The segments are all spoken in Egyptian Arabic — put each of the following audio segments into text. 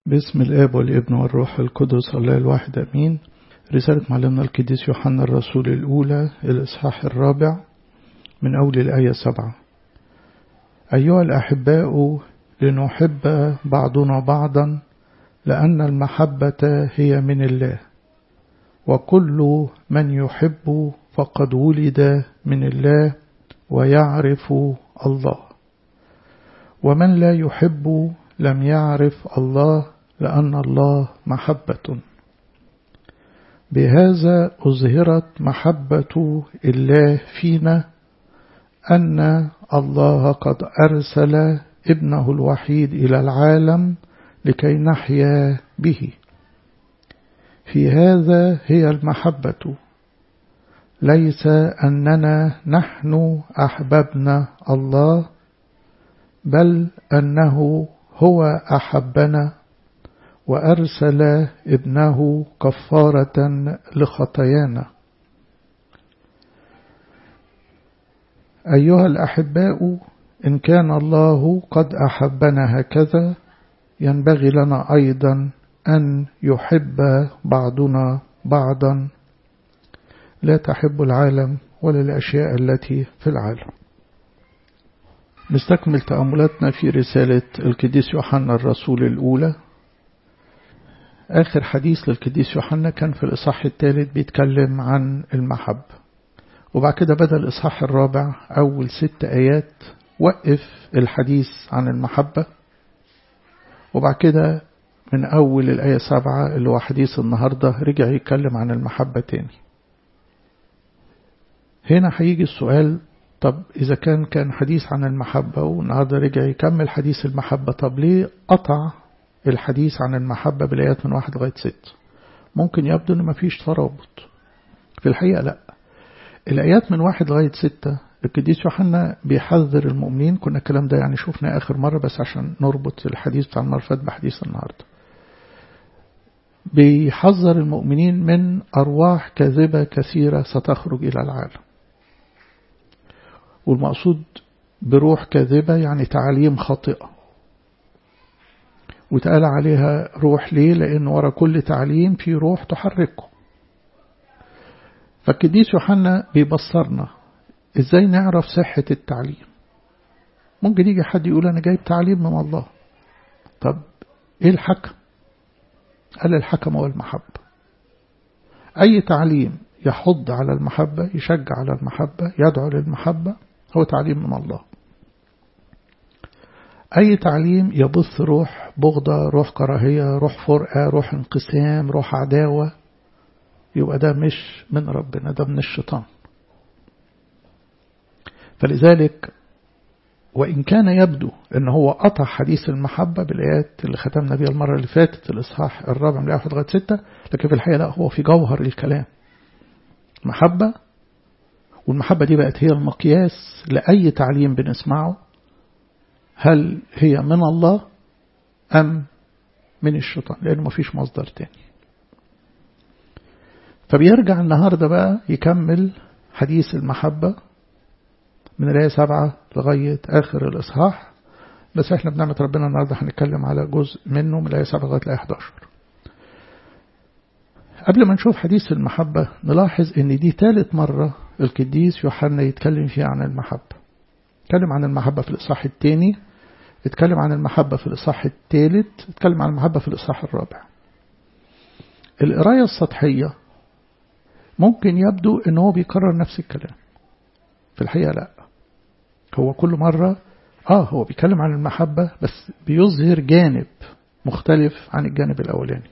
باسم الآب والابن والروح القدس الله الواحد أمين رسالة معلمنا القديس يوحنا الرسول الأولى الإصحاح الرابع من أول الآية سبعة أيها الأحباء لنحب بعضنا بعضا لأن المحبة هي من الله وكل من يحب فقد ولد من الله ويعرف الله ومن لا يحب لم يعرف الله لأن الله محبة بهذا أظهرت محبة الله فينا أن الله قد أرسل ابنه الوحيد إلى العالم لكي نحيا به في هذا هي المحبة ليس أننا نحن أحببنا الله بل أنه هو أحبنا وأرسل ابنه كفارة لخطايانا أيها الأحباء إن كان الله قد أحبنا هكذا ينبغي لنا أيضا أن يحب بعضنا بعضا لا تحب العالم ولا الأشياء التي في العالم نستكمل تأملاتنا في رسالة القديس يوحنا الرسول الأولى آخر حديث للقديس يوحنا كان في الإصحاح الثالث بيتكلم عن المحبة وبعد كده بدأ الإصحاح الرابع أول ست آيات وقف الحديث عن المحبة وبعد كده من أول الآية سبعة اللي هو حديث النهاردة رجع يتكلم عن المحبة تاني هنا هيجي السؤال طب إذا كان كان حديث عن المحبة والنهاردة رجع يكمل حديث المحبة طب ليه قطع الحديث عن المحبة بالآيات من واحد لغاية ست ممكن يبدو أن مفيش ترابط في الحقيقة لا الآيات من واحد لغاية ستة القديس يوحنا بيحذر المؤمنين كنا الكلام ده يعني شوفنا آخر مرة بس عشان نربط الحديث بتاع المرة فات بحديث النهاردة بيحذر المؤمنين من أرواح كاذبة كثيرة ستخرج إلى العالم والمقصود بروح كاذبة يعني تعاليم خاطئة وتقال عليها روح ليه لأن ورا كل تعليم في روح تحركه فالقديس يوحنا بيبصرنا ازاي نعرف صحة التعليم ممكن يجي حد يقول أنا جايب تعليم من الله طب إيه الحكم قال الحكم هو المحبة أي تعليم يحض على المحبة يشجع على المحبة يدعو للمحبة هو تعليم من الله أي تعليم يبث روح بغضة روح كراهية روح فرقة روح انقسام روح عداوة يبقى ده مش من ربنا ده من الشيطان فلذلك وإن كان يبدو أن هو قطع حديث المحبة بالآيات اللي ختمنا بها المرة اللي فاتت الإصحاح الرابع من واحد لغاية ستة لكن في الحقيقة لا هو في جوهر الكلام محبة والمحبة دي بقت هي المقياس لأي تعليم بنسمعه هل هي من الله أم من الشيطان لأنه مفيش مصدر تاني فبيرجع النهاردة بقى يكمل حديث المحبة من الآية سبعة لغاية آخر الإصحاح بس احنا بنعمة ربنا النهاردة هنتكلم على جزء منه من الآية سبعة لغاية الآية 11 قبل ما نشوف حديث المحبة نلاحظ ان دي ثالث مرة القديس يوحنا يتكلم فيها عن المحبة اتكلم عن المحبة في الإصحاح الثاني اتكلم عن المحبة في الإصحاح الثالث اتكلم عن المحبة في الإصحاح الرابع القراية السطحية ممكن يبدو ان هو بيكرر نفس الكلام في الحقيقة لا هو كل مرة اه هو بيتكلم عن المحبة بس بيظهر جانب مختلف عن الجانب الأولاني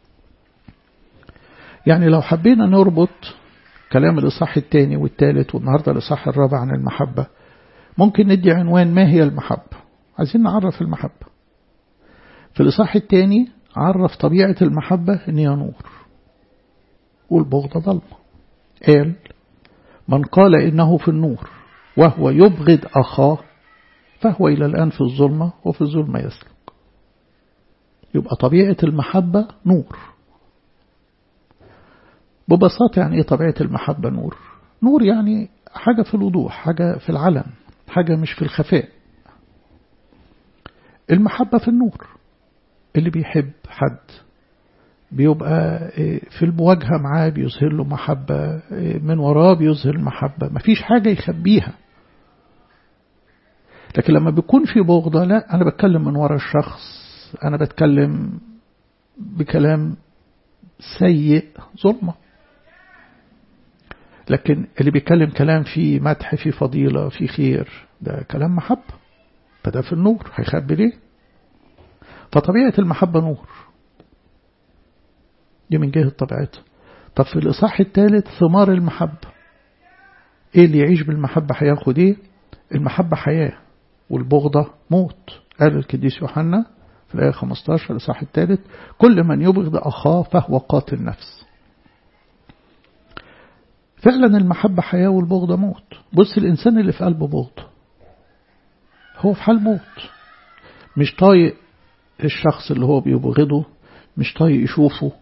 يعني لو حبينا نربط كلام الإصحاح الثاني والثالث والنهاردة الإصحاح الرابع عن المحبة ممكن ندي عنوان ما هي المحبة عايزين نعرف المحبة في الإصحاح الثاني عرف طبيعة المحبة إن هي نور والبغضة ظلمة قال من قال إنه في النور وهو يبغض أخاه فهو إلى الآن في الظلمة وفي الظلمة يسلك يبقى طبيعة المحبة نور ببساطة يعني إيه طبيعة المحبة نور نور يعني حاجة في الوضوح حاجة في العلن حاجة مش في الخفاء المحبة في النور اللي بيحب حد بيبقى في المواجهة معاه بيظهر له محبة من وراه بيظهر محبة مفيش حاجة يخبيها لكن لما بيكون في بغضة لا أنا بتكلم من ورا الشخص أنا بتكلم بكلام سيء ظلمة لكن اللي بيتكلم كلام فيه مدح فيه فضيلة فيه خير ده كلام محبة فده في النور هيخبي ليه فطبيعة المحبة نور دي من جهة طبيعتها طب في الإصحاح الثالث ثمار المحبة إيه اللي يعيش بالمحبة هياخد إيه المحبة حياة والبغضة موت قال القديس يوحنا في الآية 15 الإصحاح الثالث كل من يبغض أخاه فهو قاتل نفس فعلا المحبة حياة والبغضة موت بص الإنسان اللي في قلبه بغض هو في حال موت مش طايق الشخص اللي هو بيبغضه مش طايق يشوفه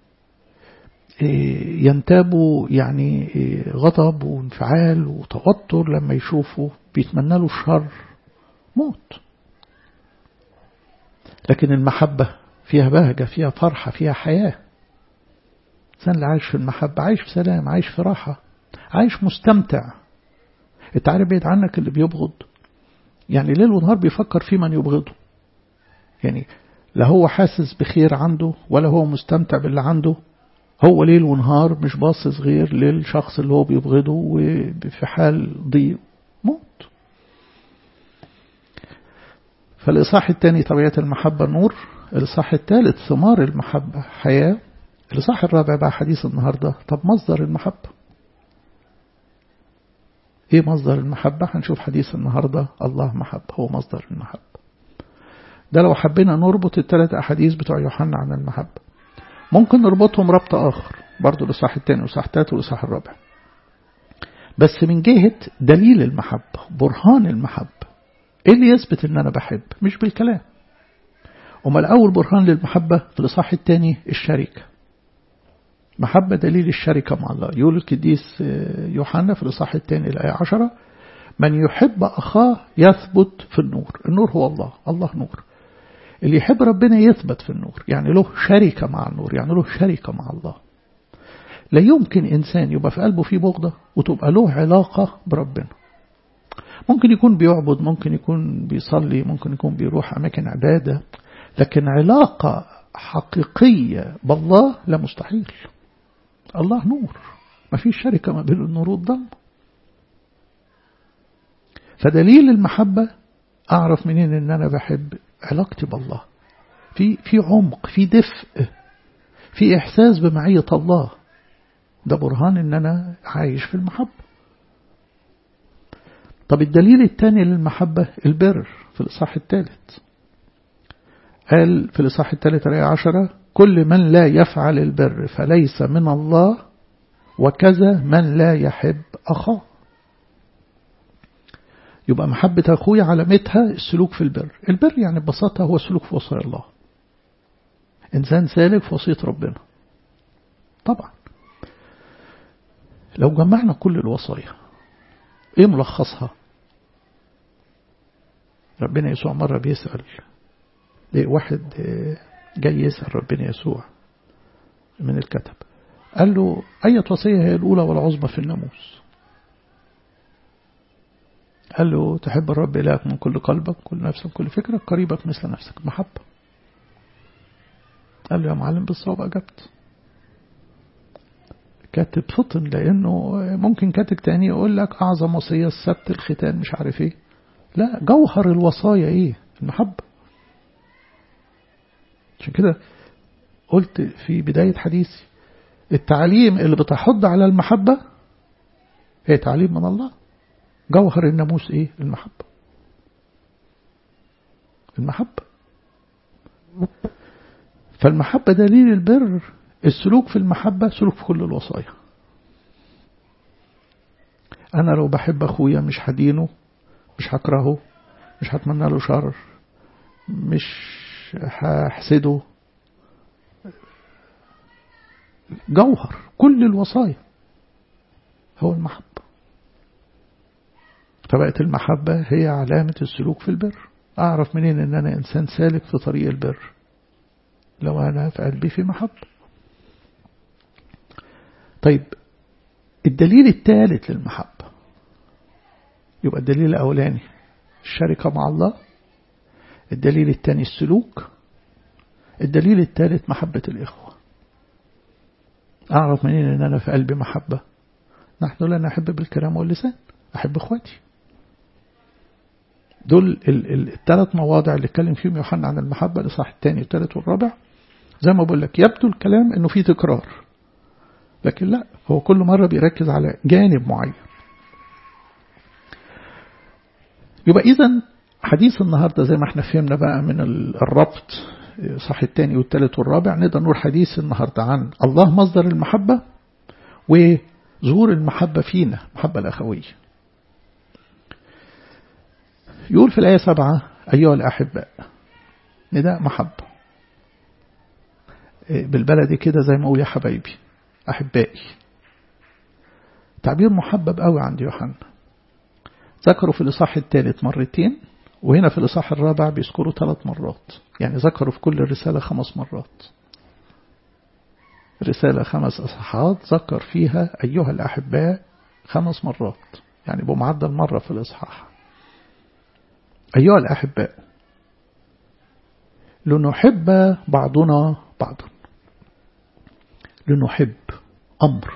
ينتابه يعني غضب وانفعال وتوتر لما يشوفه بيتمنى له الشر موت لكن المحبة فيها بهجة فيها فرحة فيها حياة الإنسان اللي عايش في المحبة عايش في سلام عايش في راحة عايش مستمتع انت عارف بعيد عنك اللي بيبغض يعني ليل ونهار بيفكر في من يبغضه يعني لا هو حاسس بخير عنده ولا هو مستمتع باللي عنده هو ليل ونهار مش باصص غير للشخص اللي هو بيبغضه وفي حال ضيق موت فالإصحاح الثاني طبيعة المحبة نور الإصحاح الثالث ثمار المحبة حياة الإصحاح الرابع بقى حديث النهاردة طب مصدر المحبة إيه مصدر المحبة هنشوف حديث النهاردة الله محبة هو مصدر المحبة ده لو حبينا نربط الثلاث أحاديث بتوع يوحنا عن المحبة ممكن نربطهم ربط آخر برضو الإصحاح الثاني والإصحاح الثالث والإصحاح الرابع بس من جهة دليل المحبة برهان المحبة إيه اللي يثبت إن أنا بحب مش بالكلام أما الأول برهان للمحبة في الإصحاح الثاني الشركة محبة دليل الشركة مع الله يقول القديس يوحنا في الإصحاح الثاني الآية عشرة من يحب أخاه يثبت في النور النور هو الله الله نور اللي يحب ربنا يثبت في النور يعني له شركة مع النور يعني له شركة مع الله لا يمكن إنسان يبقى في قلبه فيه بغضة وتبقى له علاقة بربنا ممكن يكون بيعبد ممكن يكون بيصلي ممكن يكون بيروح أماكن عبادة لكن علاقة حقيقية بالله لا مستحيل الله نور ما فيش شركة ما بين النور والظلم فدليل المحبة أعرف منين إن أنا بحب علاقتي بالله في في عمق في دفء في إحساس بمعية الله ده برهان إن أنا عايش في المحبة طب الدليل الثاني للمحبة البر في الإصحاح الثالث قال في الإصحاح الثالث آية عشرة كل من لا يفعل البر فليس من الله وكذا من لا يحب أخاه يبقى محبة أخويا علامتها السلوك في البر البر يعني ببساطة هو السلوك في وصايا الله إنسان سالك في وصية ربنا طبعا لو جمعنا كل الوصايا ايه ملخصها ربنا يسوع مرة بيسأل واحد جاي يسأل ربنا يسوع من الكتب قال له أي وصية هي الأولى والعظمى في الناموس قال له تحب الرب إلهك من كل قلبك كل نفسك كل فكرك قريبك مثل نفسك محبة قال له يا معلم بالصواب أجبت كاتب فطن لأنه ممكن كاتب تاني يقول لك أعظم وصية السبت الختان مش عارف إيه لا جوهر الوصايا إيه المحبة عشان كده قلت في بداية حديثي التعليم اللي بتحض على المحبة هي تعليم من الله جوهر الناموس ايه المحبة المحبة فالمحبة دليل البر السلوك في المحبة سلوك في كل الوصايا أنا لو بحب أخويا مش هدينه مش هكرهه مش هتمنى له شر مش هحسده جوهر كل الوصايا هو المحبة فبقت المحبة هي علامة السلوك في البر أعرف منين إن أنا إنسان سالك في طريق البر لو أنا في قلبي في محبة طيب الدليل الثالث للمحبة يبقى الدليل الأولاني الشركة مع الله الدليل الثاني السلوك الدليل الثالث محبة الإخوة أعرف منين أن أنا في قلبي محبة نحن لا نحب بالكلام واللسان أحب إخواتي دول الثلاث مواضع اللي اتكلم فيهم يوحنا عن المحبة الإصحاح الثاني والثالث والرابع زي ما بقول لك يبدو الكلام انه فيه تكرار لكن لا هو كل مرة بيركز على جانب معين يبقى إذا حديث النهاردة زي ما احنا فهمنا بقى من الربط صح الثاني والثالث والرابع نقدر نقول حديث النهاردة عن الله مصدر المحبة وظهور المحبة فينا المحبة الأخوية يقول في الآية سبعة أيها الأحباء نداء محبة بالبلدي كده زي ما أقول يا حبايبي أحبائي تعبير محبب قوي عند يوحنا ذكروا في الإصحاح الثالث مرتين وهنا في الإصحاح الرابع بيذكروا ثلاث مرات يعني ذكروا في كل الرسالة خمس مرات رسالة خمس أصحاحات ذكر فيها أيها الأحباء خمس مرات يعني بمعدل مرة في الإصحاح أيها الأحباء لنحب بعضنا بعضا لنحب أمر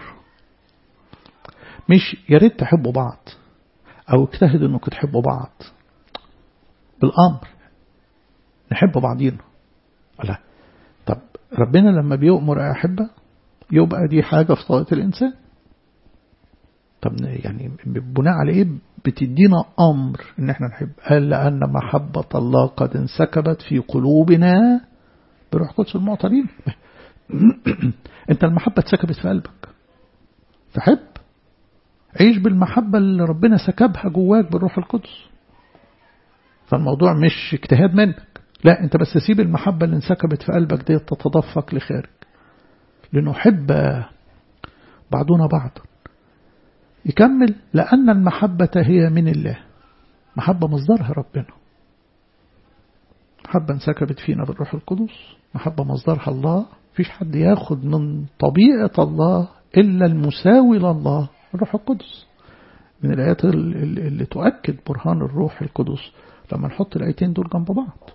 مش يا ريت تحبوا بعض أو اجتهدوا أنكم تحبوا بعض بالأمر نحب بعضينا لا طب ربنا لما بيؤمر أحبة يبقى دي حاجة في طاقة الإنسان طب يعني بناء على إيه بتدينا أمر إن إحنا نحب قال لأن محبة الله قد انسكبت في قلوبنا بروح قدس المعطرين أنت المحبة اتسكبت في قلبك فحب عيش بالمحبة اللي ربنا سكبها جواك بالروح القدس فالموضوع مش اجتهاد منك لا انت بس سيب المحبة اللي انسكبت في قلبك دي تتدفق لخارج لنحب بعضنا بعضا يكمل لأن المحبة هي من الله محبة مصدرها ربنا محبة انسكبت فينا بالروح القدس محبة مصدرها الله فيش حد ياخد من طبيعة الله إلا المساوي لله الروح القدس من الآيات اللي تؤكد برهان الروح القدس لما نحط الآيتين دول جنب بعض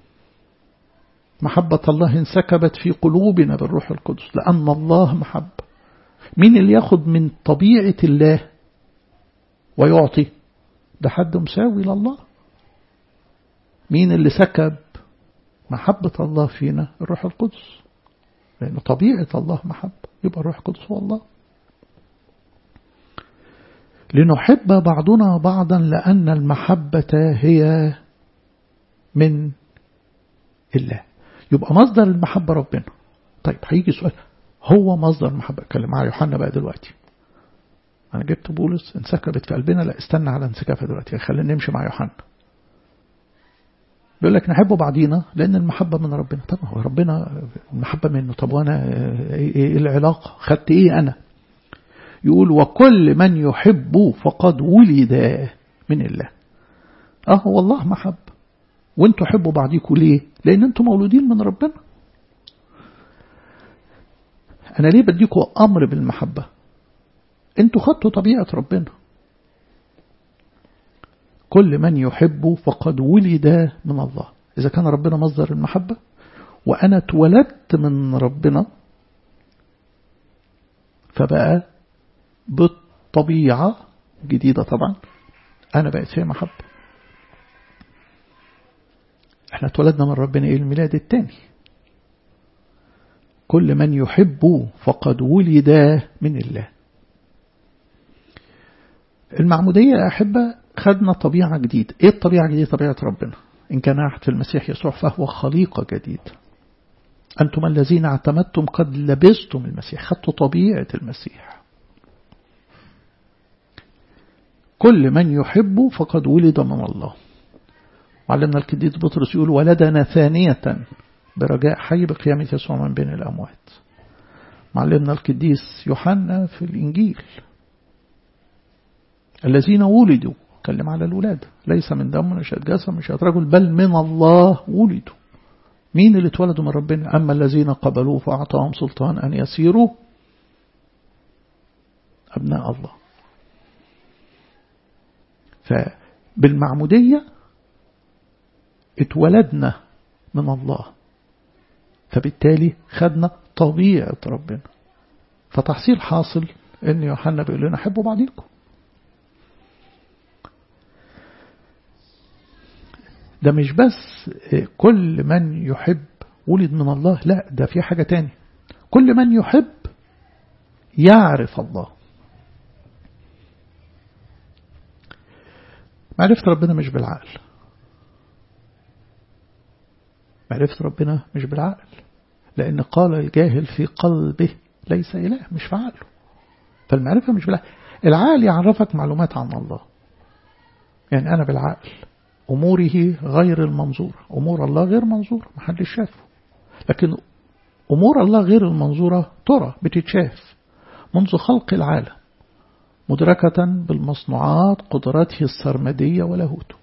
محبة الله انسكبت في قلوبنا بالروح القدس لأن الله محبة مين اللي ياخد من طبيعة الله ويعطي ده حد مساوي لله مين اللي سكب محبة الله فينا الروح القدس لأن طبيعة الله محبة يبقى الروح القدس هو الله لنحب بعضنا بعضا لأن المحبة هي من الله يبقى مصدر المحبة ربنا طيب هيجي سؤال هو مصدر المحبة اتكلم مع يوحنا بقى دلوقتي أنا جبت بولس انسكبت في قلبنا لا استنى على انسكافها دلوقتي خلينا نمشي مع يوحنا بيقول لك نحب بعضينا لأن المحبة من ربنا طب هو ربنا المحبة منه طب وأنا إيه العلاقة خدت إيه أنا يقول وكل من يحب فقد ولد من الله اه هو الله محب وانتوا حبوا بعضيكم ليه لان انتوا مولودين من ربنا انا ليه بديكم امر بالمحبة انتوا خدتوا طبيعة ربنا كل من يحب فقد ولد من الله إذا كان ربنا مصدر المحبة وأنا اتولدت من ربنا فبقى بالطبيعة جديدة طبعا أنا بقيت فيها محبة احنا اتولدنا من ربنا ايه الميلاد الثاني كل من يحب فقد ولد من الله المعمودية يا أحبة خدنا طبيعة جديدة ايه الطبيعة الجديدة طبيعة ربنا إن كان أحد في المسيح يسوع فهو خليقة جديدة أنتم الذين اعتمدتم قد لبستم المسيح خدتوا طبيعة المسيح كل من يحب فقد ولد من الله وعلمنا الكديد بطرس يقول ولدنا ثانية برجاء حي بقيامة يسوع من بين الأموات معلمنا القديس يوحنا في الإنجيل الذين ولدوا كلم على الولادة ليس من دم نشأة جسم نشأة رجل بل من الله ولدوا مين اللي اتولدوا من ربنا أما الذين قبلوه فأعطاهم سلطان أن يسيروا أبناء الله فبالمعمودية اتولدنا من الله فبالتالي خدنا طبيعة ربنا فتحصيل حاصل ان يوحنا بيقول لنا حبوا بعضيكم ده مش بس كل من يحب ولد من الله لا ده في حاجة تاني كل من يحب يعرف الله معرفة ربنا مش بالعقل معرفة ربنا مش بالعقل لأن قال الجاهل في قلبه ليس إله مش في عقله فالمعرفة مش بالعقل العقل يعرفك معلومات عن الله يعني أنا بالعقل أموره غير المنظورة أمور الله غير منظورة محدش شافه لكن أمور الله غير المنظورة ترى بتتشاف منذ خلق العالم مدركة بالمصنوعات قدراته السرمدية ولاهوته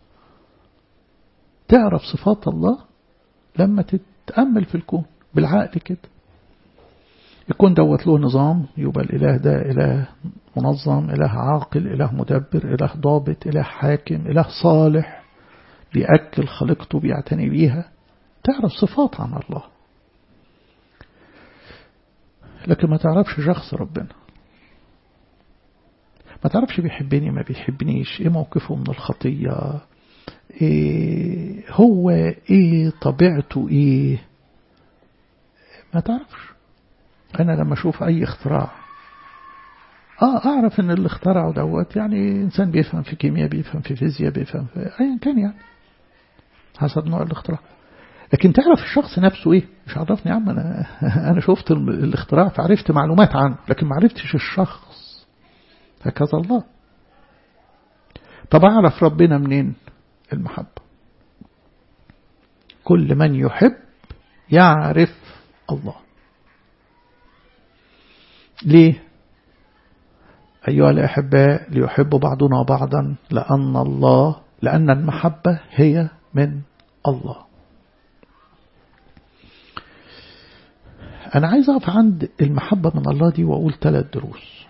تعرف صفات الله لما تتأمل في الكون بالعقل كده الكون دوت له نظام يبقى الإله ده إله منظم إله عاقل إله مدبر إله ضابط إله حاكم إله صالح بيأكل خلقته بيعتني بيها تعرف صفات عن الله لكن ما تعرفش شخص ربنا ما تعرفش بيحبني ما بيحبنيش ايه موقفه من الخطية إيه هو ايه طبيعته ايه ما تعرفش انا لما اشوف اي اختراع اه اعرف ان اللي اخترعه دوت يعني انسان بيفهم في كيمياء بيفهم في فيزياء بيفهم في ايا كان يعني حسب نوع الاختراع لكن تعرف الشخص نفسه ايه مش عرفني يا عم انا انا شفت الاختراع فعرفت معلومات عنه لكن ما عرفتش الشخص هكذا الله طب اعرف ربنا منين المحبة كل من يحب يعرف الله ليه أيها الأحباء ليحب بعضنا بعضا لأن الله لأن المحبة هي من الله أنا عايز أقف عند المحبة من الله دي وأقول ثلاث دروس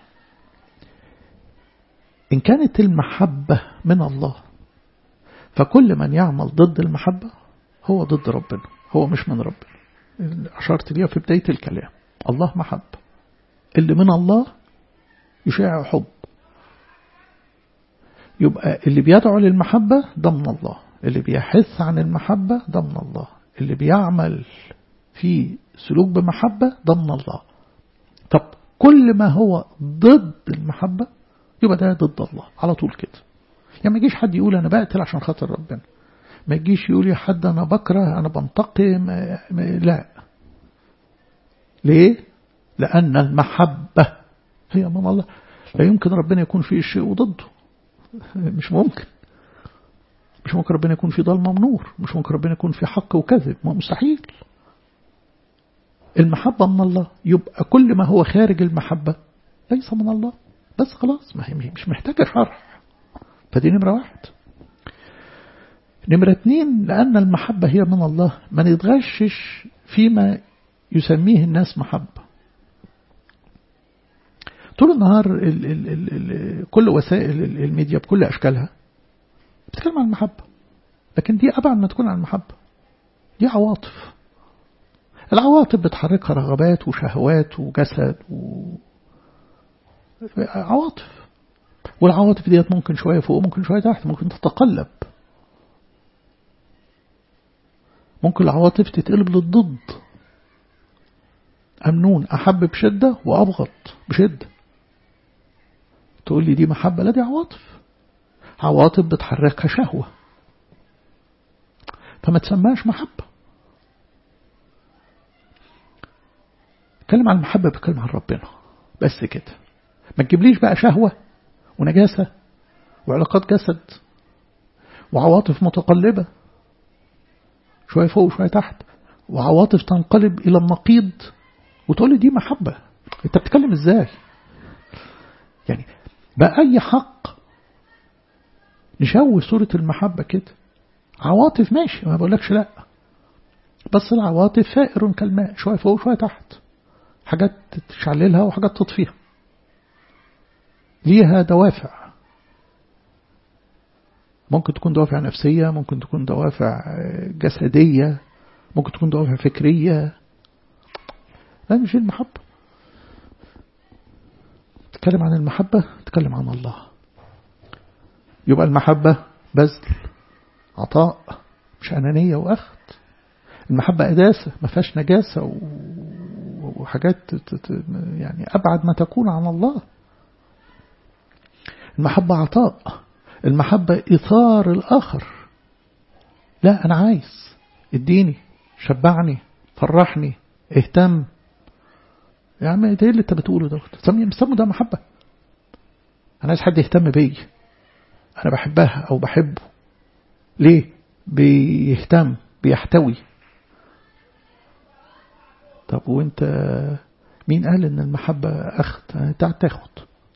إن كانت المحبة من الله فكل من يعمل ضد المحبة هو ضد ربنا هو مش من ربنا أشرت ليه في بداية الكلام الله محبة اللي من الله يشاع حب يبقى اللي بيدعو للمحبة ده من الله اللي بيحث عن المحبة ده من الله اللي بيعمل في سلوك بمحبة ده من الله طب كل ما هو ضد المحبة يبقى ده ضد الله على طول كده يعني ما يجيش حد يقول أنا بقتل عشان خاطر ربنا ما يجيش يقول يا حد أنا بكره أنا بنتقم لا ليه لأن المحبة هي من الله لا يمكن ربنا يكون فيه شيء وضده مش ممكن مش ممكن ربنا يكون في ضلمة ونور مش ممكن ربنا يكون في حق وكذب ما مستحيل المحبة من الله يبقى كل ما هو خارج المحبة ليس من الله بس خلاص ما هي مش محتاجة شرح فدي نمرة واحد نمرة اتنين لأن المحبة هي من الله ما نتغشش فيما يسميه الناس محبة طول النهار ال ال ال ال كل وسائل الميديا بكل أشكالها بتتكلم عن المحبة لكن دي أبعد ما تكون عن المحبة دي عواطف العواطف بتحركها رغبات وشهوات وجسد و... عواطف والعواطف ديت ممكن شوية فوق ممكن شوية تحت ممكن تتقلب ممكن العواطف تتقلب للضد أمنون أحب بشدة وأبغض بشدة تقول لي دي محبة لا دي عواطف عواطف بتحركها شهوة فما تسماش محبة اتكلم عن المحبة بتكلم عن ربنا بس كده ما تجيبليش بقى شهوة ونجاسة وعلاقات جسد وعواطف متقلبة شوية فوق وشوية تحت وعواطف تنقلب إلى النقيض وتقول لي دي محبة انت بتتكلم ازاي يعني بأي حق نشوه صورة المحبة كده عواطف ماشي ما بقولكش لا بس العواطف فائر كالماء شوية فوق شوية تحت حاجات تشعللها وحاجات تطفيها ليها دوافع ممكن تكون دوافع نفسية ممكن تكون دوافع جسدية ممكن تكون دوافع فكرية لا مش المحبة تتكلم عن المحبة تتكلم عن الله يبقى المحبة بذل عطاء مش أنانية وأخذ المحبة قداسة ما فيهاش نجاسة وحاجات يعني أبعد ما تكون عن الله المحبة عطاء المحبة إثار الآخر لا أنا عايز اديني شبعني فرحني اهتم يا عم ايه اللي انت بتقوله ده سموا ده محبة انا عايز حد يهتم بيا انا بحبها او بحبه ليه بيهتم بيحتوي طب وانت مين قال ان المحبة اخذ انت تاخد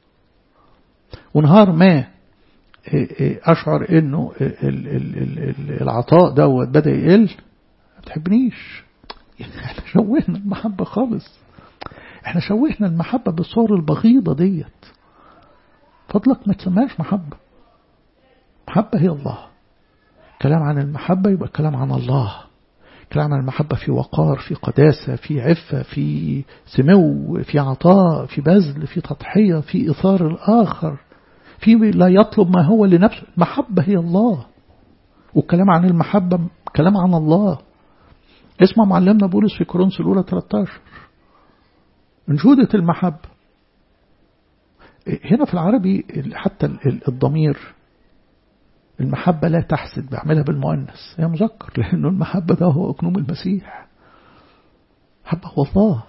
ونهار ما اشعر انه العطاء دوت بدا يقل ما بتحبنيش احنا شوهنا المحبة خالص احنا شوهنا المحبة بالصور البغيضة ديت فضلك ما تسماش محبة محبة هي الله كلام عن المحبة يبقى كلام عن الله كلام عن المحبة في وقار في قداسة في عفة في سمو في عطاء في بذل في تضحية في إثار الآخر في لا يطلب ما هو لنفسه المحبة هي الله والكلام عن المحبة كلام عن الله اسمع معلمنا بولس في كورنثوس الأولى 13 انشودة المحبة هنا في العربي حتى الضمير المحبة لا تحسد بعملها بالمؤنث هي مذكر لأنه المحبة ده هو أكنوم المسيح محبة هو الله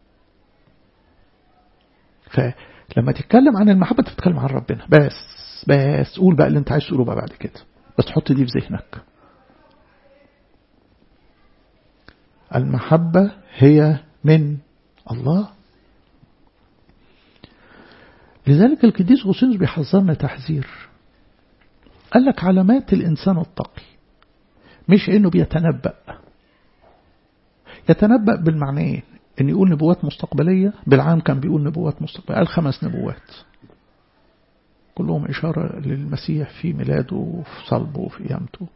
فلما تتكلم عن المحبة تتكلم عن ربنا بس بس قول بقى اللي انت عايز تقوله بقى بعد كده بس حط دي في ذهنك المحبة هي من الله لذلك القديس غوسينوس بيحذرنا تحذير قال لك علامات الإنسان التقي مش إنه بيتنبأ يتنبأ بالمعنيين إن يقول نبوات مستقبلية بالعام كان بيقول نبوات مستقبلية قال خمس نبوات كلهم إشارة للمسيح في ميلاده وفي صلبه وفي قيامته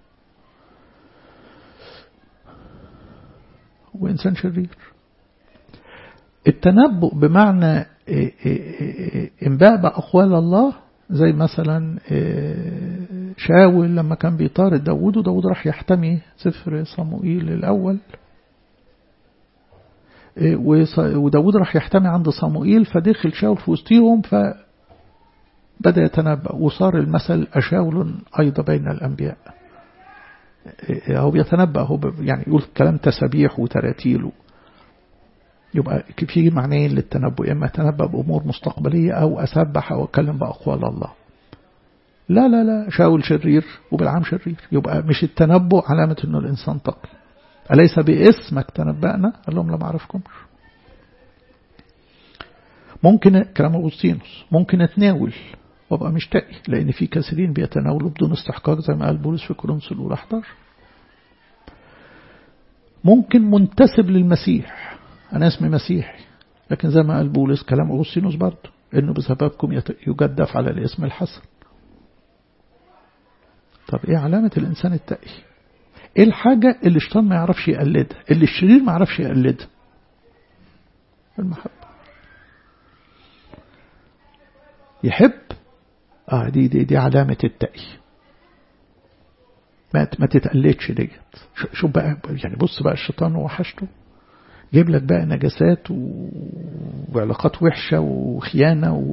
وإنسان شرير التنبؤ بمعنى انباء بأقوال الله زي مثلا شاول لما كان بيطارد داود وداود راح يحتمي سفر صموئيل الأول وداود راح يحتمي عند صموئيل فدخل شاول في وسطهم فبدأ يتنبأ وصار المثل أشاول أيضا بين الأنبياء هو بيتنبأ هو يعني يقول كلام تسابيح وتراتيل يبقى في معنيين للتنبؤ إما أتنبأ بأمور مستقبلية أو أسبح أو أتكلم بأقوال الله لا لا لا شاول شرير وبالعام شرير يبقى مش التنبؤ علامة أنه الإنسان تقي أليس باسمك تنبأنا قال لهم لا ما أعرفكمش ممكن كلام أغسطينوس ممكن أتناول وابقى مش تقي لأن في كثيرين بيتناولوا بدون استحقاق زي ما قال بولس في كورنثوس الأولى 11 ممكن منتسب للمسيح أنا اسمي مسيحي لكن زي ما قال بولس كلام أغسطينوس برضه إنه بسببكم يجدف على الاسم الحسن طب إيه علامة الإنسان التقي إيه الحاجة اللي الشيطان ما يعرفش يقلدها اللي الشرير ما يعرفش يقلدها المحبة يحب آه دي دي دي علامة التقي ما ما تتقلدش ديت شوف بقى يعني بص بقى الشيطان وحشته جيب لك بقى نجاسات و... وعلاقات وحشة وخيانة و...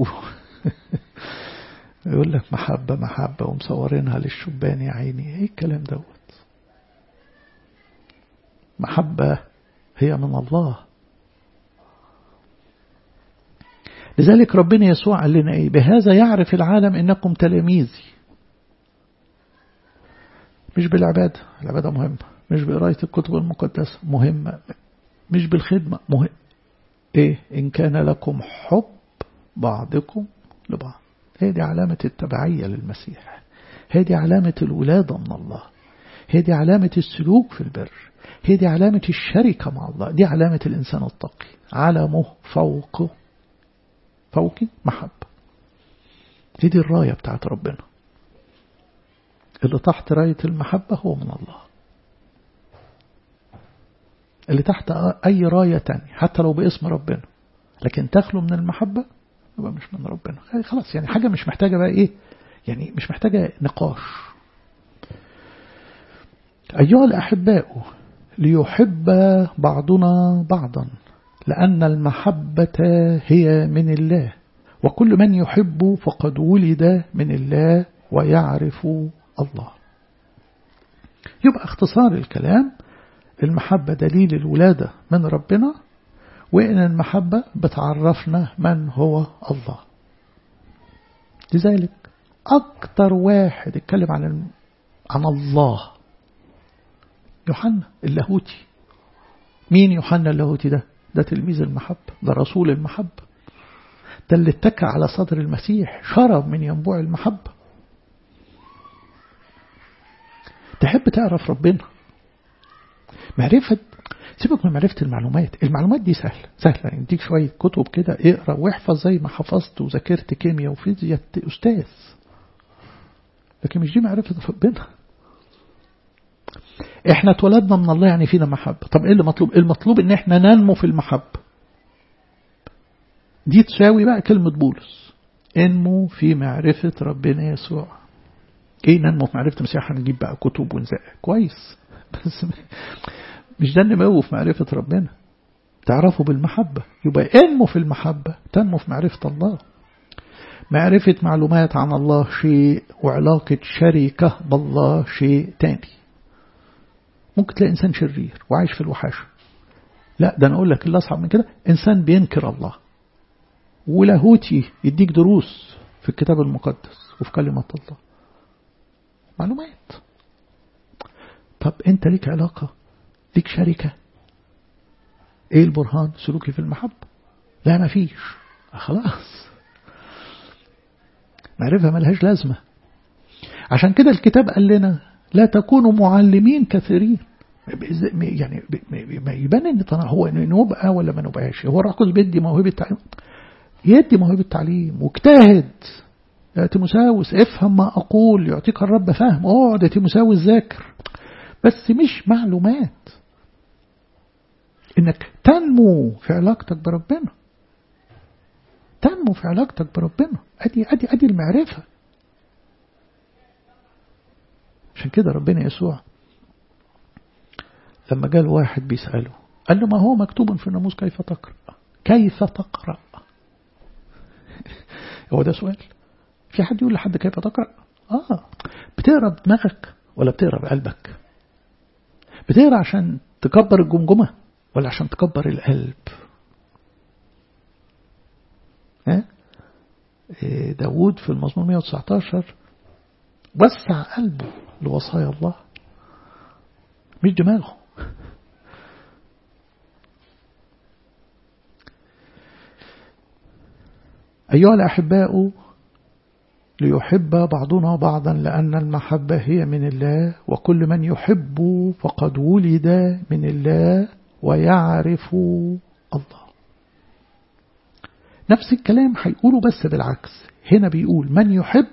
يقول لك محبة محبة ومصورينها للشبان يا عيني ايه الكلام دوت محبة هي من الله لذلك ربنا يسوع قال لنا ايه بهذا يعرف العالم انكم تلاميذي مش بالعبادة العبادة مهمة مش بقراية الكتب المقدسة مهمة مش بالخدمة مهم ايه ان كان لكم حب بعضكم لبعض هي دي علامة التبعية للمسيح هي دي علامة الولادة من الله هي دي علامة السلوك في البر هي دي علامة الشركة مع الله دي علامة الإنسان التقي علمه فوق فوقي محبة هي دي الراية بتاعت ربنا اللي تحت راية المحبة هو من الله اللي تحت أي راية تانية حتى لو باسم ربنا لكن تخلو من المحبة يبقى مش من ربنا خلاص يعني حاجة مش محتاجة بقى إيه يعني مش محتاجة نقاش أيها الأحباء ليحب بعضنا بعضا لأن المحبة هي من الله وكل من يحب فقد ولد من الله ويعرف الله يبقى اختصار الكلام المحبة دليل الولادة من ربنا وإن المحبة بتعرفنا من هو الله لذلك أكتر واحد اتكلم عن عن الله يوحنا اللاهوتي مين يوحنا اللاهوتي ده ده تلميذ المحبة ده رسول المحبة ده اللي اتكى على صدر المسيح شرب من ينبوع المحبة تحب تعرف ربنا معرفة سيبك من معرفة المعلومات المعلومات دي سهلة سهلة يعني يديك شوية كتب كده اقرأ واحفظ زي ما حفظت وذاكرت كيمياء وفيزياء أستاذ لكن مش دي معرفة ربنا احنا اتولدنا من الله يعني فينا محبة طب ايه اللي مطلوب المطلوب ان احنا ننمو في المحبة دي تساوي بقى كلمة بولس انمو في معرفة ربنا يسوع ايه ننمو في معرفة المسيح هنجيب بقى كتب ونزق كويس بس مش ده النمو في معرفة ربنا تعرفوا بالمحبة يبقى انمو في المحبة تنمو في معرفة الله معرفة معلومات عن الله شيء وعلاقة شركة بالله شيء تاني ممكن تلاقي إنسان شرير وعايش في الوحاشة لا ده أنا أقول لك اللي أصعب من كده إنسان بينكر الله ولاهوتي يديك دروس في الكتاب المقدس وفي كلمة الله معلومات طب أنت ليك علاقة ليك شركة إيه البرهان سلوكي في المحبة لا ما فيش خلاص معرفة ملهاش لازمة عشان كده الكتاب قال لنا لا تكونوا معلمين كثيرين يعني ما يبان ان هو نبقى ولا ما نبقاش هو الرقص بيدي موهبة التعليم يدي موهبة التعليم واجتهد يا تيموساوس افهم ما أقول يعطيك الرب فهم اقعد يا تيموساوس ذاكر بس مش معلومات انك تنمو في علاقتك بربنا تنمو في علاقتك بربنا ادي ادي ادي المعرفه عشان كده ربنا يسوع لما جاء واحد بيسأله قال له ما هو مكتوب في الناموس كيف تقرأ كيف تقرأ هو ده سؤال في حد يقول لحد كيف تقرأ آه بتقرأ بدماغك ولا بتقرأ بقلبك بتقرأ عشان تكبر الجمجمة ولا عشان تكبر القلب ها داود في المزمور 119 وسع قلبه لوصايا الله مش دماغه أيها الأحباء ليحب بعضنا بعضا لأن المحبة هي من الله وكل من يحب فقد ولد من الله ويعرف الله نفس الكلام هيقوله بس بالعكس هنا بيقول من يحب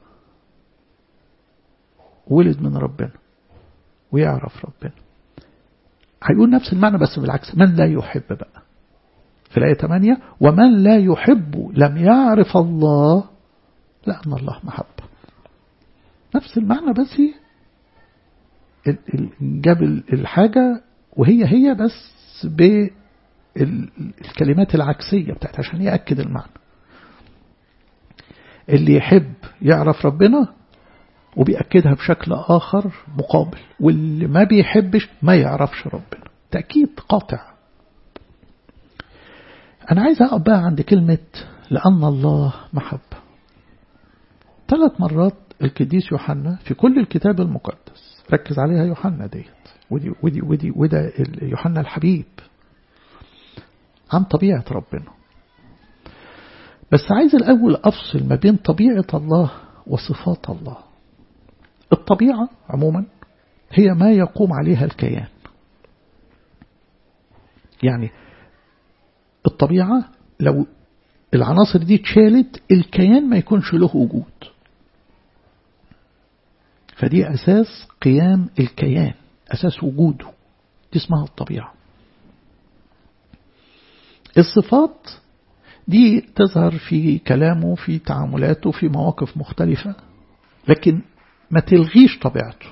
ولد من ربنا ويعرف ربنا هيقول نفس المعنى بس بالعكس من لا يحب بقى في الآية 8 ومن لا يحب لم يعرف الله لأن الله محبة نفس المعنى بس جاب الحاجة وهي هي بس بالكلمات العكسية بتاعت عشان يأكد المعنى اللي يحب يعرف ربنا وبيأكدها بشكل آخر مقابل واللي ما بيحبش ما يعرفش ربنا تأكيد قاطع أنا عايز أقف بقى عند كلمة لأن الله محبة ثلاث مرات القديس يوحنا في كل الكتاب المقدس ركز عليها يوحنا ديت ودي ودي ودي وده يوحنا الحبيب عن طبيعة ربنا بس عايز الأول أفصل ما بين طبيعة الله وصفات الله الطبيعة عموما هي ما يقوم عليها الكيان يعني الطبيعة لو العناصر دي اتشالت الكيان ما يكونش له وجود فدي أساس قيام الكيان أساس وجوده دي اسمها الطبيعة الصفات دي تظهر في كلامه في تعاملاته في مواقف مختلفة لكن ما تلغيش طبيعته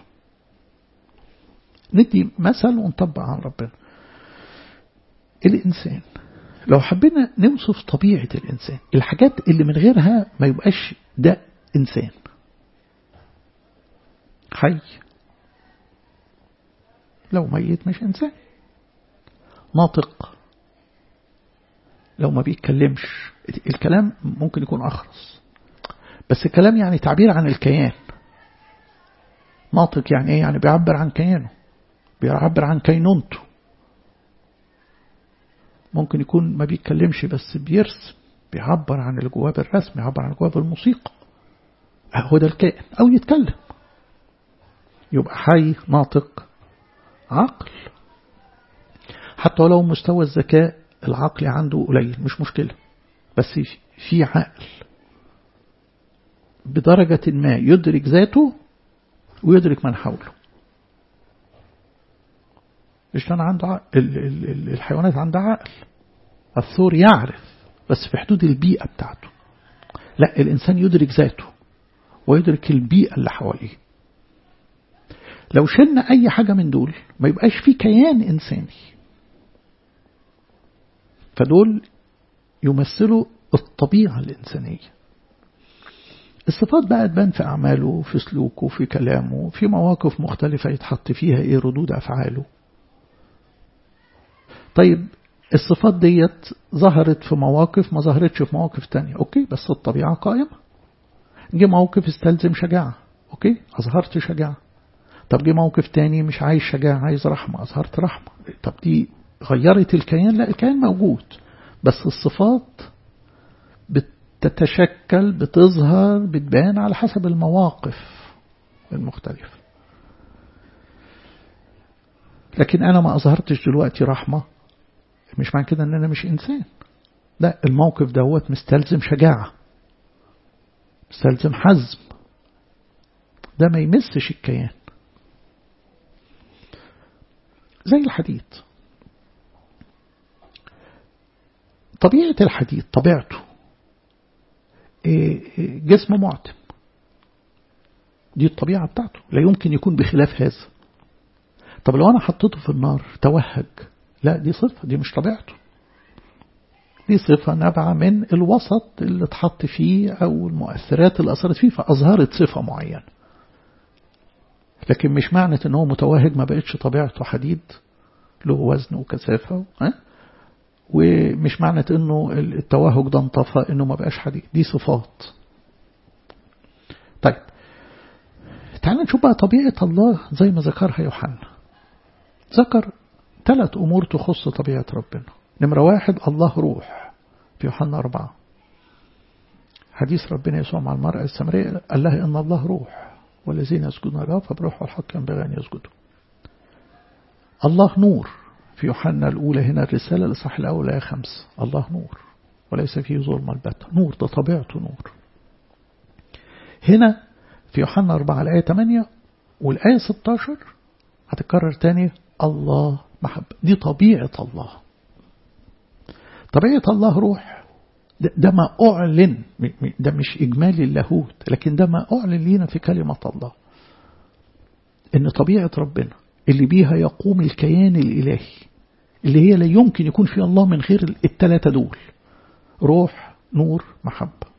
ندي مثل ونطبق عن ربنا الإنسان لو حبينا نوصف طبيعة الإنسان الحاجات اللي من غيرها ما يبقاش ده إنسان حي لو ميت مش إنسان ناطق لو ما بيتكلمش الكلام ممكن يكون أخرس بس الكلام يعني تعبير عن الكيان ناطق يعني ايه يعني بيعبر عن كيانه بيعبر عن كينونته ممكن يكون ما بيتكلمش بس بيرسم بيعبر عن اللي جواه بالرسم بيعبر عن اللي جواه بالموسيقى هو ده الكائن أو يتكلم يبقى حي ناطق عقل حتى ولو مستوى الذكاء العقل عنده قليل مش مشكلة بس في عقل بدرجة ما يدرك ذاته ويدرك من حوله الشيطان عنده عقل الحيوانات عندها عقل الثور يعرف بس في حدود البيئة بتاعته لا الإنسان يدرك ذاته ويدرك البيئة اللي حواليه لو شلنا أي حاجة من دول ما يبقاش في كيان إنساني فدول يمثلوا الطبيعة الإنسانية الصفات بقى تبان في أعماله في سلوكه في كلامه في مواقف مختلفة يتحط فيها إيه ردود أفعاله طيب الصفات ديت ظهرت في مواقف ما ظهرتش في مواقف تانية أوكي بس الطبيعة قائمة جه موقف استلزم شجاعة أوكي أظهرت شجاعة طب جه موقف تاني مش عايز شجاعة عايز رحمة أظهرت رحمة طب دي غيرت الكيان لا الكيان موجود بس الصفات بتتشكل بتظهر بتبان على حسب المواقف المختلفة لكن أنا ما أظهرتش دلوقتي رحمة مش معنى كده أن أنا مش إنسان لا الموقف دوت مستلزم شجاعة مستلزم حزم ده ما يمسش الكيان زي الحديد طبيعة الحديد طبيعته جسم معتم دي الطبيعة بتاعته لا يمكن يكون بخلاف هذا طب لو أنا حطيته في النار توهج لا دي صفة دي مش طبيعته دي صفة نابعة من الوسط اللي اتحط فيه أو المؤثرات اللي أثرت فيه فأظهرت صفة معينة لكن مش معنى ان هو متوهج ما بقتش طبيعته حديد له وزن وكثافة ها ومش معنى انه التوهج ده انطفى انه ما بقاش حديد دي صفات طيب تعال نشوف بقى طبيعة الله زي ما ذكرها يوحنا ذكر ثلاث أمور تخص طبيعة ربنا نمرة واحد الله روح في يوحنا أربعة حديث ربنا يسوع مع المرأة السمرية قال لها إن الله روح والذين يسجدون له فبروح والحق ينبغي أن يسجدوا الله نور في يوحنا الأولى هنا الرسالة الإصحاح الأول آية خمس الله نور وليس فيه ظلم البتة نور ده طبيعته نور هنا في يوحنا 4 الآية 8 والآية 16 هتكرر تاني الله محبة دي طبيعة الله طبيعة الله روح ده, ده ما أعلن ده مش إجمالي اللاهوت لكن ده ما أعلن لينا في كلمة الله إن طبيعة ربنا اللي بيها يقوم الكيان الإلهي اللي هي لا يمكن يكون في الله من غير الثلاثة دول روح نور محبة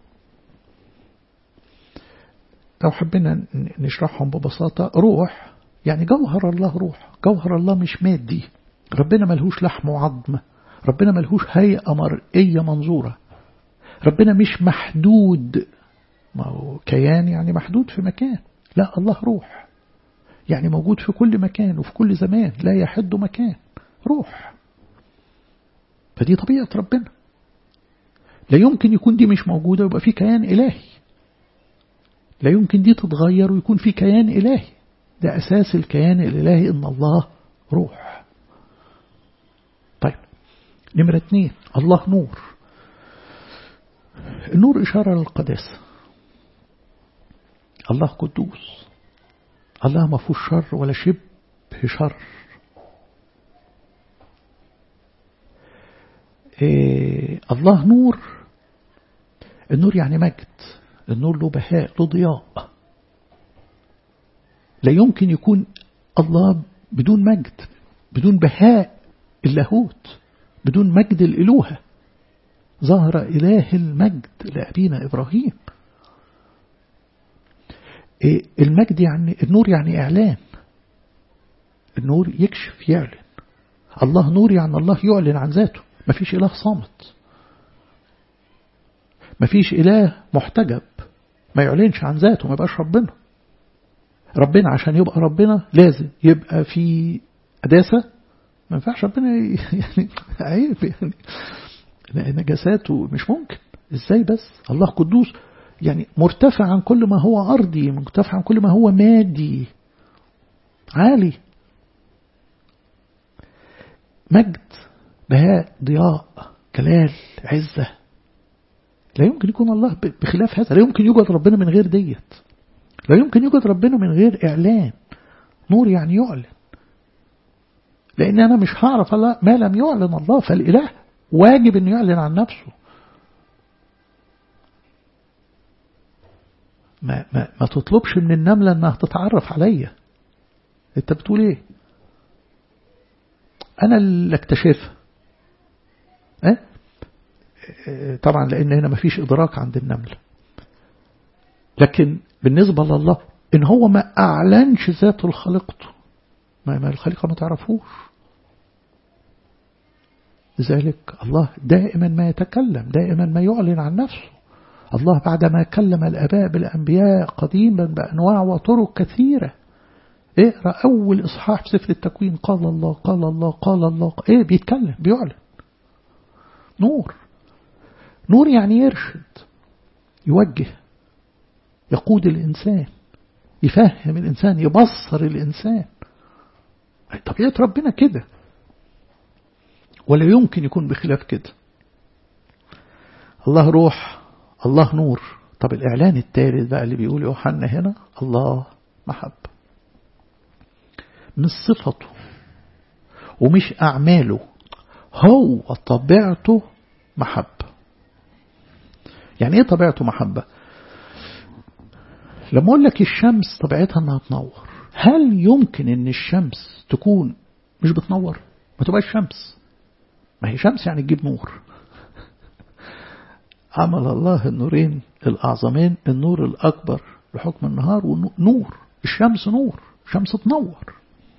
لو حبينا نشرحهم ببساطة روح يعني جوهر الله روح جوهر الله مش مادي ربنا ملهوش لحم وعظم ربنا ملهوش هيئة مرئية منظورة ربنا مش محدود ما هو كيان يعني محدود في مكان لا الله روح يعني موجود في كل مكان وفي كل زمان لا يحد مكان روح فدي طبيعة ربنا لا يمكن يكون دي مش موجودة ويبقى في كيان إلهي لا يمكن دي تتغير ويكون في كيان إلهي ده أساس الكيان الإلهي إن الله روح طيب نمرة اتنين الله نور النور إشارة للقداسة الله قدوس الله ما فيهوش شر ولا شبه شر إيه الله نور النور يعني مجد النور له بهاء له ضياء لا يمكن يكون الله بدون مجد بدون بهاء اللاهوت بدون مجد الإلوهة ظهر إله المجد لأبينا إبراهيم إيه المجد يعني النور يعني إعلان النور يكشف يعلن الله نور يعني الله يعلن عن ذاته ما فيش إله صامت ما فيش إله محتجب ما يعلنش عن ذاته ما يبقاش ربنا ربنا عشان يبقى ربنا لازم يبقى في قداسة ما ينفعش ربنا يعني عيب يعني نجاساته مش ممكن ازاي بس الله قدوس يعني مرتفع عن كل ما هو أرضي مرتفع عن كل ما هو مادي عالي مجد بهاء ضياء جلال عزة لا يمكن يكون الله بخلاف هذا لا يمكن يوجد ربنا من غير ديت لا يمكن يوجد ربنا من غير إعلان نور يعني يعلن لأن أنا مش هعرف الله ما لم يعلن الله فالإله واجب أن يعلن عن نفسه ما, ما, ما تطلبش من النملة أنها تتعرف عليا أنت بتقول إيه أنا اللي اكتشفها أه؟ طبعا لأن هنا مفيش إدراك عند النملة لكن بالنسبة لله إن هو ما أعلنش ذاته لخلقته ما الخليقة ما تعرفوش لذلك الله دائما ما يتكلم دائما ما يعلن عن نفسه الله بعدما كلم الأباء بالأنبياء قديما بأنواع وطرق كثيرة اقرأ أول إصحاح في سفر التكوين قال الله قال الله قال الله إيه بيتكلم بيعلن نور نور يعني يرشد يوجه يقود الإنسان يفهم الإنسان يبصر الإنسان طبيعة ربنا كده ولا يمكن يكون بخلاف كده الله روح الله نور طب الإعلان الثالث بقى اللي بيقول يوحنا هنا الله محبة مش صفته ومش أعماله هو طبيعته محبة يعني ايه طبيعته محبة لما اقول لك الشمس طبيعتها انها تنور هل يمكن ان الشمس تكون مش بتنور ما تبقاش شمس ما هي شمس يعني تجيب نور عمل الله النورين الأعظمين النور الأكبر لحكم النهار ونور الشمس نور الشمس تنور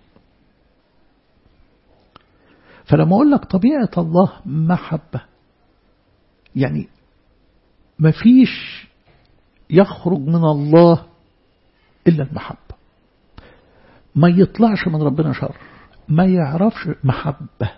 فلما أقول لك طبيعة الله محبة يعني مفيش يخرج من الله إلا المحبة ما يطلعش من ربنا شر ما يعرفش محبة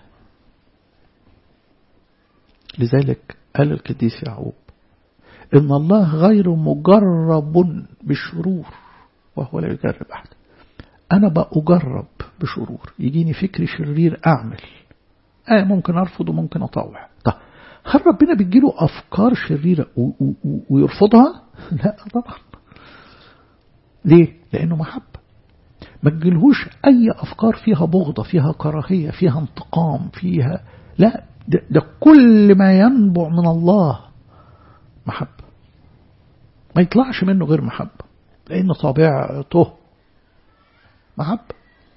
لذلك قال القديس يعقوب إن الله غير مجرب بالشرور وهو لا يجرب أحد أنا بأجرب بشرور يجيني فكر شرير أعمل آه ممكن أرفض وممكن أطوع طب هل ربنا بيجيله أفكار شريرة ويرفضها لا طبعا ليه لأنه محبة ما تجيلهوش أي أفكار فيها بغضة فيها كراهية فيها انتقام فيها لا ده, ده كل ما ينبع من الله محبة ما يطلعش منه غير محبة لأن طبيعته محبة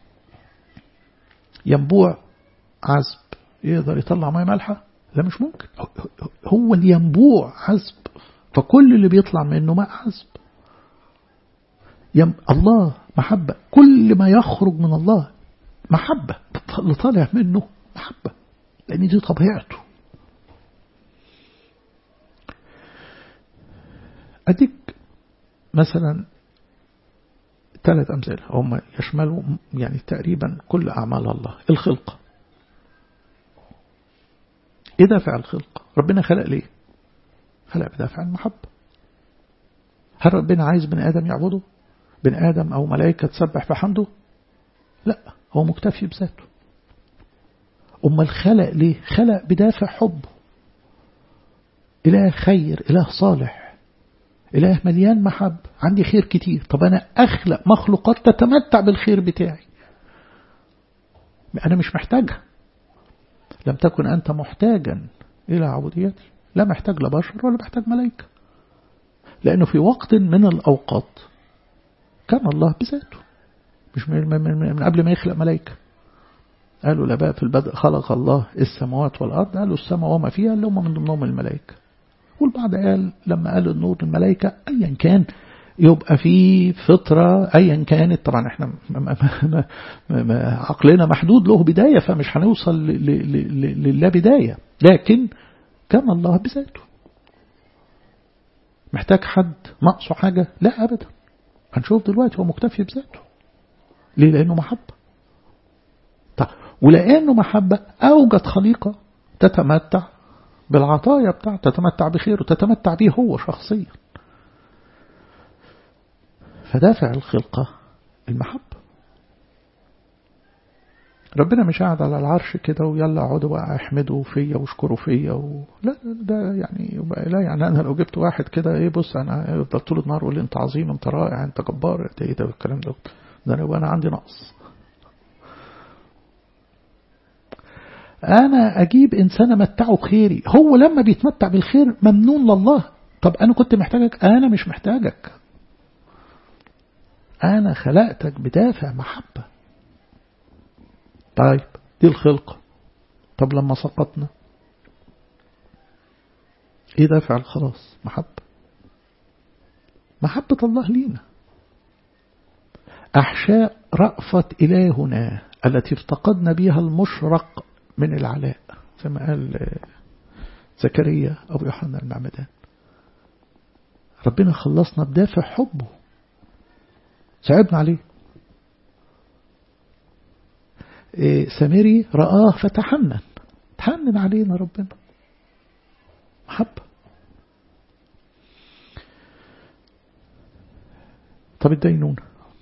ينبوع عذب يقدر يطلع مية مالحة لا مش ممكن هو الينبوع عذب فكل اللي بيطلع منه ماء عذب يم الله محبة كل ما يخرج من الله محبة اللي طالع منه محبة لأن دي طبيعته أديك مثلا ثلاث أمثلة هم يشملوا يعني تقريبا كل أعمال الله الخلقة إيه دافع الخلق ربنا خلق ليه خلق بدافع المحبة هل ربنا عايز بني آدم يعبده بني آدم أو ملائكة تسبح بحمده لا هو مكتفي بذاته أما الخلق ليه خلق بدافع حبه إله خير إله صالح إله مليان محب عندي خير كتير طب أنا أخلق مخلوقات تتمتع بالخير بتاعي أنا مش محتاجها لم تكن أنت محتاجا إلى عبوديتي لا محتاج لبشر ولا محتاج ملائكة لأنه في وقت من الأوقات كان الله بذاته مش من, من, من, من قبل ما يخلق ملائكة قالوا الآباء في البدء خلق الله السماوات والأرض قالوا السماء وما فيها اللي هم من ضمنهم الملائكة والبعض قال لما قالوا النور الملائكة أيا كان يبقى في فطرة أيا كانت طبعا احنا ما ما ما ما عقلنا محدود له بداية فمش هنوصل للا بداية لكن كان الله بذاته محتاج حد ناقصه حاجة لا أبدا هنشوف دلوقتي هو مكتفي بذاته ليه لأنه محبة طيب ولأنه محبة أوجد خليقة تتمتع بالعطايا بتاعته تتمتع بخيره تتمتع به هو شخصيا فدافع الخلقة المحبة ربنا مش قاعد على العرش كده ويلا اقعدوا بقى احمدوا فيا واشكروا فيا و... لا ده يعني يبقى لا يعني انا لو جبت واحد كده ايه بص انا يفضل طول النهار يقول لي انت عظيم انت رائع انت جبار انت ايه ده الكلام ده ده انا يبقى انا عندي نقص انا اجيب انسان امتعه بخيري هو لما بيتمتع بالخير ممنون لله طب انا كنت محتاجك انا مش محتاجك انا خلقتك بدافع محبه طيب دي الخلقة طب لما سقطنا ايه دافع الخلاص محبة محبة الله لينا أحشاء رأفة إلهنا التي افتقدنا بها المشرق من العلاء كما قال زكريا أبو يوحنا المعمدان ربنا خلصنا بدافع حبه صعبنا عليه سامري رآه فتحنن تحنن علينا ربنا محبة طب الدينونة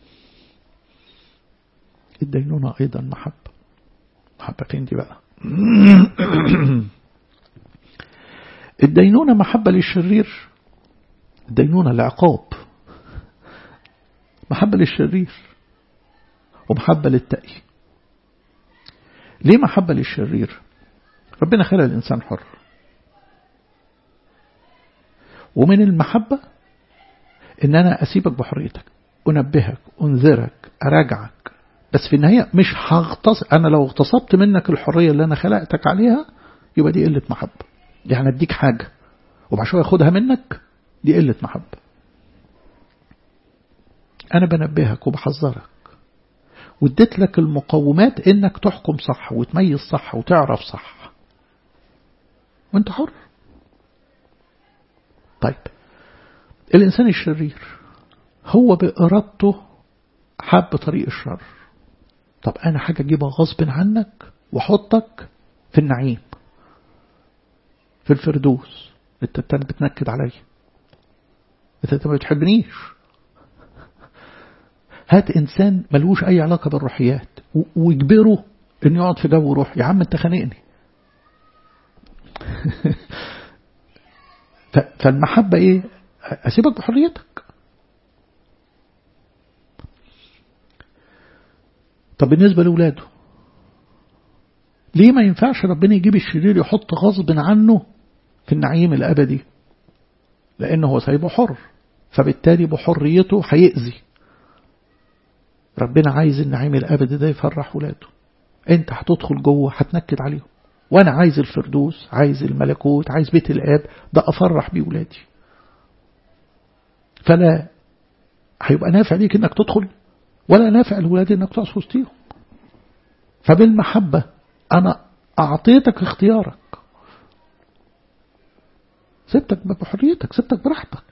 الدينونة أيضا محبة محبة فين دي بقى الدينونة محبة للشرير الدينونة العقاب محبة للشرير ومحبة للتقي ليه محبة للشرير ربنا خلق الإنسان حر ومن المحبة إن أنا أسيبك بحريتك أنبهك أنذرك أراجعك بس في النهاية مش هغتصب أنا لو اغتصبت منك الحرية اللي أنا خلقتك عليها يبقى دي قلة محبة يعني أديك حاجة وبعد شوية أخدها منك دي قلة محبة أنا بنبهك وبحذرك واديت لك المقومات انك تحكم صح وتميز صح وتعرف صح وانت حر طيب الانسان الشرير هو بإرادته حب طريق الشر طب انا حاجة اجيبها غصب عنك واحطك في النعيم في الفردوس انت بتنكد عليا انت ما بتحبنيش هات إنسان ملوش أي علاقة بالروحيات واجبره إنه يقعد في جو روح يا عم أنت خانقني فالمحبة إيه أسيبك بحريتك طب بالنسبة لأولاده ليه ما ينفعش ربنا يجيب الشرير يحط غصب عنه في النعيم الأبدي لأنه هو سايبه حر فبالتالي بحريته هيأذي ربنا عايز النعيم الأبدي ده يفرح ولاده انت هتدخل جوه هتنكد عليهم وانا عايز الفردوس عايز الملكوت عايز بيت الآب ده أفرح بيه ولادي فلا هيبقى نافع ليك انك تدخل ولا نافع لولادي انك تقعد في وسطيهم فبالمحبة انا اعطيتك اختيارك سبتك بحريتك سبتك براحتك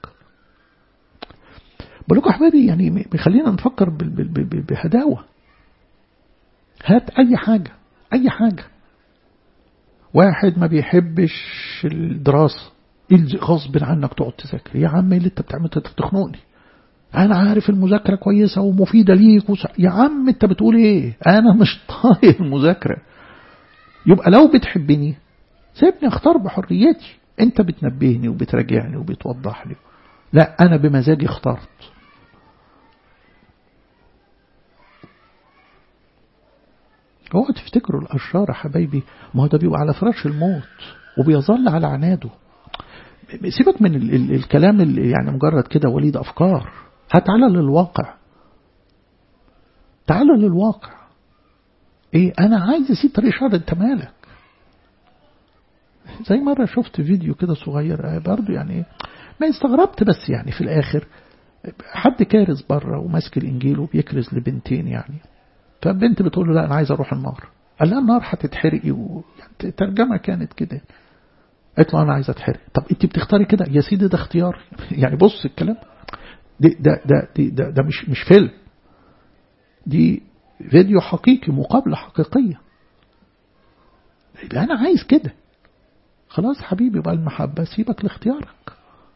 بقول لكم احبابي يعني بيخلينا نفكر بهداوة هات اي حاجة اي حاجة واحد ما بيحبش الدراسة غصب عنك تقعد تذاكر يا عم اللي انت بتعمل انت بتخنقني أنا عارف المذاكرة كويسة ومفيدة ليك وص... يا عم أنت بتقول إيه أنا مش طايق المذاكرة يبقى لو بتحبني سيبني أختار بحريتي أنت بتنبهني وبتراجعني وبتوضح لي لا أنا بمزاجي اخترت هو تفتكروا الأشرار يا حبايبي ما هو ده بيبقى على فراش الموت وبيظل على عناده سيبك من ال ال الكلام اللي يعني مجرد كده وليد أفكار هتعالى للواقع تعالى للواقع ايه انا عايز اسيب طريق شر انت مالك زي مرة شفت فيديو كده صغير برضو يعني ما استغربت بس يعني في الاخر حد كارز بره وماسك الانجيل وبيكرز لبنتين يعني فالبنت بتقول له لا انا عايز اروح النار قال لها النار هتتحرقي و... يعني ترجمة كانت كده قالت له انا عايز اتحرق طب انت بتختاري كده يا سيدي ده اختيار يعني بص الكلام ده ده ده ده, ده, ده مش مش فيلم دي فيديو حقيقي مقابلة حقيقية يبقى أنا عايز كده خلاص حبيبي بقى المحبة سيبك لاختيارك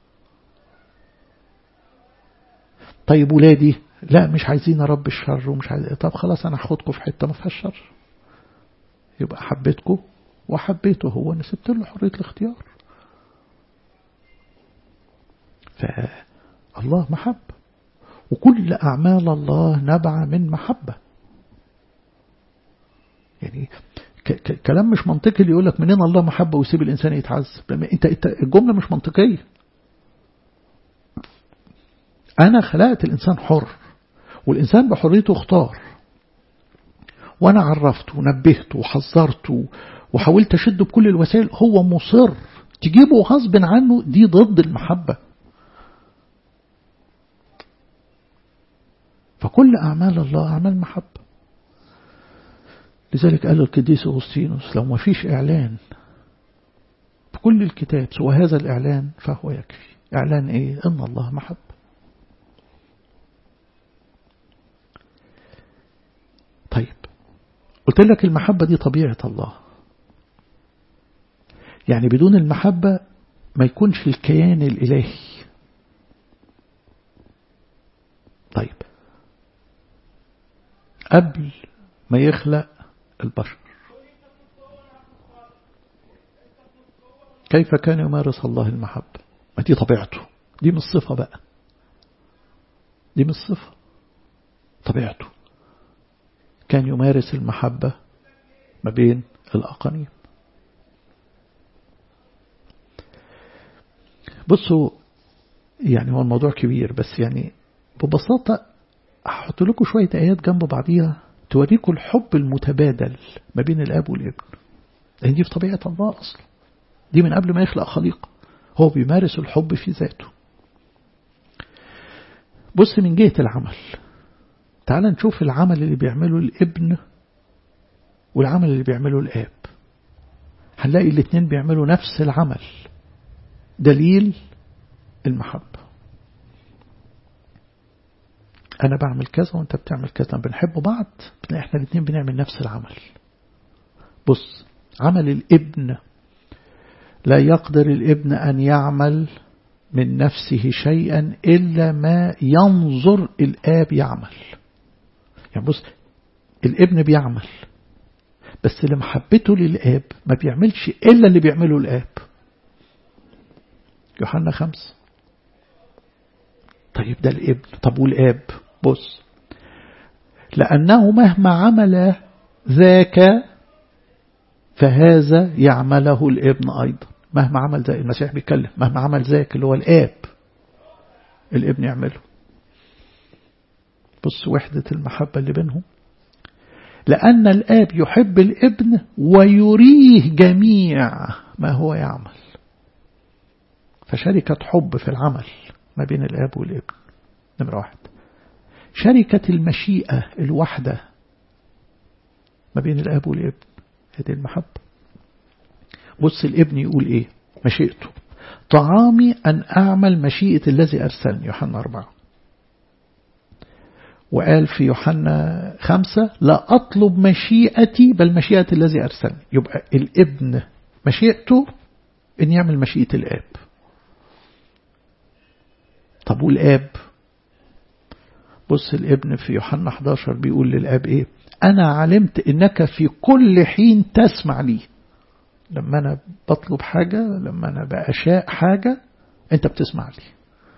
طيب ولادي لا مش عايزين رب الشر ومش عايز طب خلاص أنا هاخدكم في حتة ما فيهاش شر يبقى حبيتكم وحبيته هو أنا سبت له حرية الاختيار فالله محبة وكل أعمال الله نبع من محبة يعني كلام مش منطقي اللي يقول لك منين الله محبة ويسيب الإنسان يتعذب انت, انت الجملة مش منطقية أنا خلقت الإنسان حر والإنسان بحريته اختار وأنا عرفته ونبهته وحذرته وحاولت أشده بكل الوسائل هو مصر تجيبه غصب عنه دي ضد المحبة فكل أعمال الله أعمال محبة لذلك قال القديس أغسطينوس لو ما فيش إعلان في كل الكتاب سوى هذا الإعلان فهو يكفي إعلان إيه؟ إن الله محبة طيب قلت لك المحبة دي طبيعة الله يعني بدون المحبة ما يكونش الكيان الإلهي طيب قبل ما يخلق البشر كيف كان يمارس الله المحبة ما دي طبيعته دي مش صفة بقى دي مش صفة طبيعته كان يمارس المحبة ما بين الأقانيم بصوا يعني هو الموضوع كبير بس يعني ببساطة هحط لكم شوية آيات جنب بعضيها توريكم الحب المتبادل ما بين الأب والابن لأن دي في طبيعة الله أصلا دي من قبل ما يخلق خليقة هو بيمارس الحب في ذاته بص من جهة العمل تعال نشوف العمل اللي بيعمله الابن والعمل اللي بيعمله الآب هنلاقي الاثنين بيعملوا نفس العمل دليل المحبة أنا بعمل كذا وأنت بتعمل كذا بنحب بعض بنلاقي إحنا الاثنين بنعمل نفس العمل بص عمل الابن لا يقدر الابن أن يعمل من نفسه شيئا إلا ما ينظر الآب يعمل يعني بص الابن بيعمل بس لمحبته للآب ما بيعملش إلا اللي بيعمله الآب يوحنا خمس طيب ده الابن طب والآب بص لأنه مهما عمل ذاك فهذا يعمله الابن أيضا مهما عمل ذاك المسيح بيتكلم مهما عمل ذاك اللي هو الآب الابن يعمله بص وحدة المحبة اللي بينهم لأن الآب يحب الابن ويريه جميع ما هو يعمل فشركة حب في العمل ما بين الآب والابن نمرة واحد شركة المشيئة الوحدة ما بين الآب والابن هذه المحبة بص الابن يقول ايه مشيئته طعامي أن أعمل مشيئة الذي أرسلني يوحنا أربعة وقال في يوحنا خمسة لا أطلب مشيئتي بل مشيئة الذي أرسلني يبقى الابن مشيئته أن يعمل مشيئة الآب طب والآب بص الابن في يوحنا 11 بيقول للاب ايه انا علمت انك في كل حين تسمع لي لما انا بطلب حاجة لما انا بأشاء حاجة انت بتسمع لي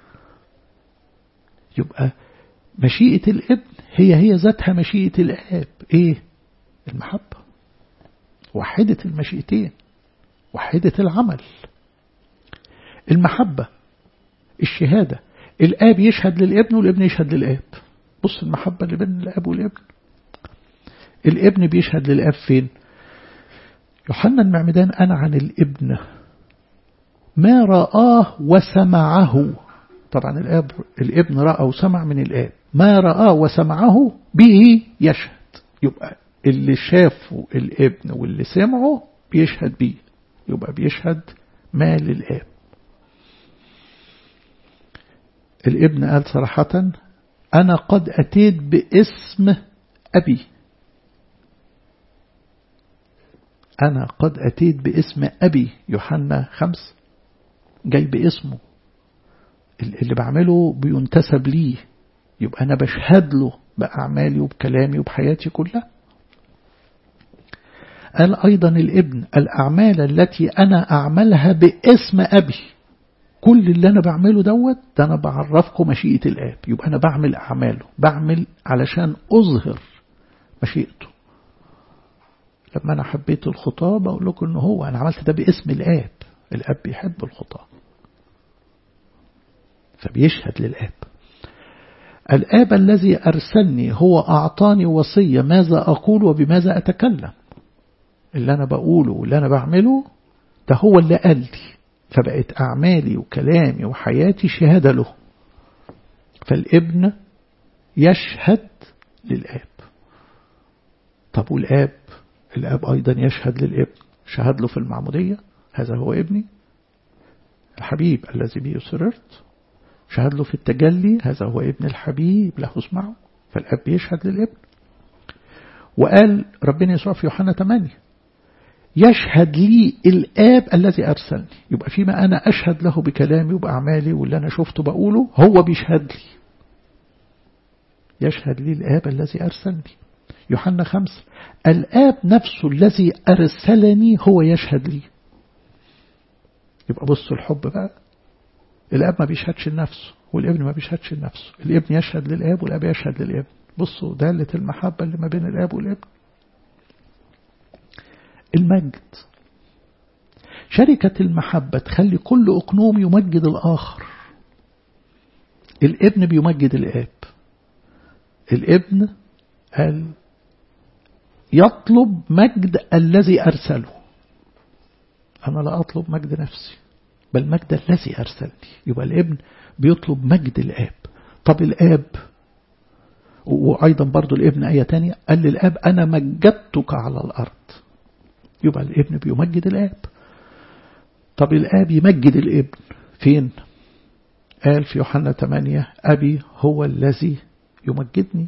يبقى مشيئة الابن هي هي ذاتها مشيئة الاب ايه المحبة وحدة المشيئتين وحدة العمل المحبة الشهادة الآب يشهد للابن والابن يشهد للآب بص المحبة اللي بين الآب والابن الابن بيشهد للآب فين يوحنا المعمدان أنا عن الابن ما رآه وسمعه طبعا الآب الابن رأى وسمع من الآب ما رآه وسمعه به يشهد يبقى اللي شافه الابن واللي سمعه بيشهد بيه يبقى بيشهد ما للآب الابن قال صراحة أنا قد أتيت باسم أبي أنا قد أتيت باسم أبي يوحنا خمس جاي باسمه اللي بعمله بينتسب ليه يبقى أنا بشهد له بأعمالي وبكلامي وبحياتي كلها قال أيضا الابن الأعمال التي أنا أعملها باسم أبي كل اللي أنا بعمله دوت ده أنا بعرفكم مشيئة الآب يبقى أنا بعمل أعماله بعمل علشان أظهر مشيئته لما أنا حبيت الخطاب أقول لكم إن هو أنا عملت ده باسم الآب الآب بيحب الخطاب فبيشهد للآب الآب الذي أرسلني هو أعطاني وصية ماذا أقول وبماذا أتكلم اللي أنا بقوله واللي أنا بعمله ده هو اللي قال لي فبقت أعمالي وكلامي وحياتي شهادة له فالابن يشهد للآب طب والآب الآب أيضا يشهد للابن شهد له في المعمودية هذا هو ابني الحبيب الذي به سررت شهد له في التجلي هذا هو ابن الحبيب له اسمعه فالأب يشهد للابن وقال ربنا يسوع في يوحنا 8 يشهد لي الآب الذي أرسلني يبقى فيما أنا أشهد له بكلامي وبأعمالي واللي أنا شفته بقوله هو بيشهد لي يشهد لي الآب الذي أرسلني يوحنا خمسة الآب نفسه الذي أرسلني هو يشهد لي يبقى بصوا الحب بقى الآب ما بيشهدش لنفسه والابن ما بيشهدش لنفسه الابن يشهد للآب والآب يشهد للابن بصوا دالة المحبة اللي ما بين الآب والابن المجد شركة المحبة تخلي كل أقنوم يمجد الآخر الابن بيمجد الآب الابن قال يطلب مجد الذي أرسله أنا لا أطلب مجد نفسي بل مجد الذي أرسلني يبقى الابن بيطلب مجد الآب طب الآب وأيضا برضو الابن آية تانية قال للآب أنا مجدتك على الأرض يبقى الابن بيمجد الآب طب الآب يمجد الابن فين قال في يوحنا 8 أبي هو الذي يمجدني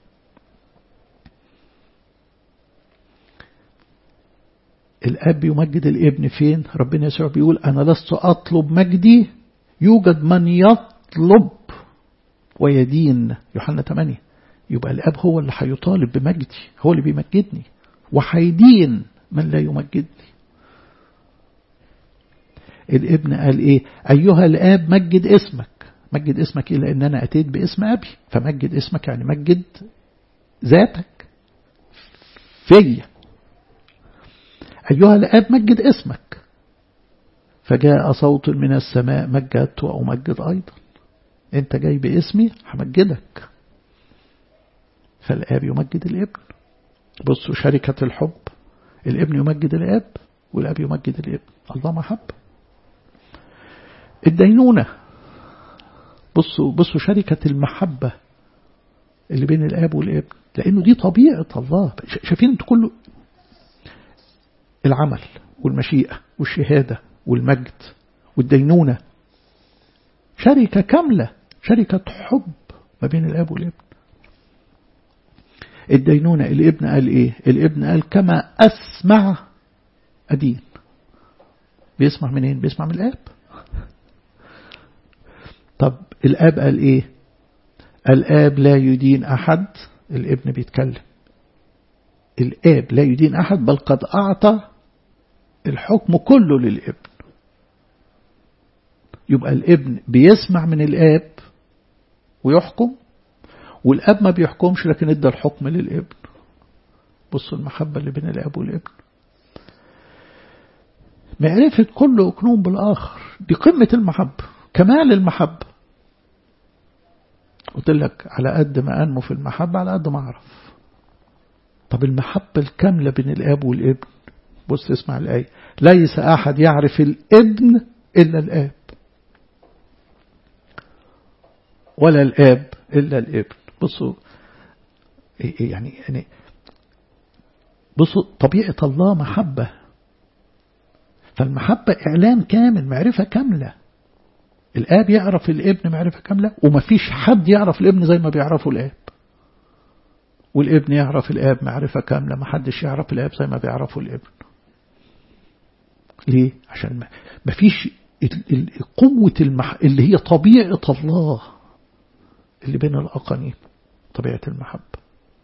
الأب يمجد الابن فين ربنا يسوع بيقول أنا لست أطلب مجدي يوجد من يطلب ويدين يوحنا 8 يبقى الأب هو اللي هيطالب بمجدي هو اللي بيمجدني وحيدين من لا يمجدني الابن قال ايه ايها الاب مجد اسمك مجد اسمك إيه لأن أنا أتيت باسم أبي فمجد اسمك يعني مجد ذاتك فيا أيها الآب مجد اسمك فجاء صوت من السماء مجدت وأمجد أيضا أنت جاي باسمي همجدك فالآب يمجد الابن بصوا شركة الحب الابن يمجد الآب والآب يمجد الابن الله محبة الدينونة بصوا بصوا شركة المحبة اللي بين الآب والابن لأنه دي طبيعة الله شايفين انتوا كله العمل والمشيئة والشهادة والمجد والدينونة شركة كاملة شركة حب ما بين الآب والابن الدينونة الابن قال ايه الابن قال كما أسمع أدين بيسمع منين بيسمع من الآب طب الآب قال ايه الآب لا يدين أحد الابن بيتكلم الآب لا يدين أحد بل قد أعطى الحكم كله للابن يبقى الابن بيسمع من الآب ويحكم والأب ما بيحكمش لكن ادى الحكم للابن بصوا المحبة اللي بين الأب والابن معرفة كل أكنوم بالآخر دي قمة المحبة كمال المحبة قلت لك على قد ما أنمو في المحبة على قد ما أعرف طب المحبة الكاملة بين الآب والابن بص اسمع الآية ليس أحد يعرف الابن إلا الآب ولا الآب إلا الابن بصوا يعني يعني بصوا طبيعة الله محبة فالمحبة إعلان كامل معرفة كاملة الآب يعرف الابن معرفة كاملة ومفيش حد يعرف الابن زي ما بيعرفه الآب والابن يعرف الآب معرفة كاملة ما حدش يعرف الآب زي ما بيعرفه الابن ليه؟ عشان ما فيش قوة المح... اللي هي طبيعة الله اللي بين الأقانيم طبيعة المحبة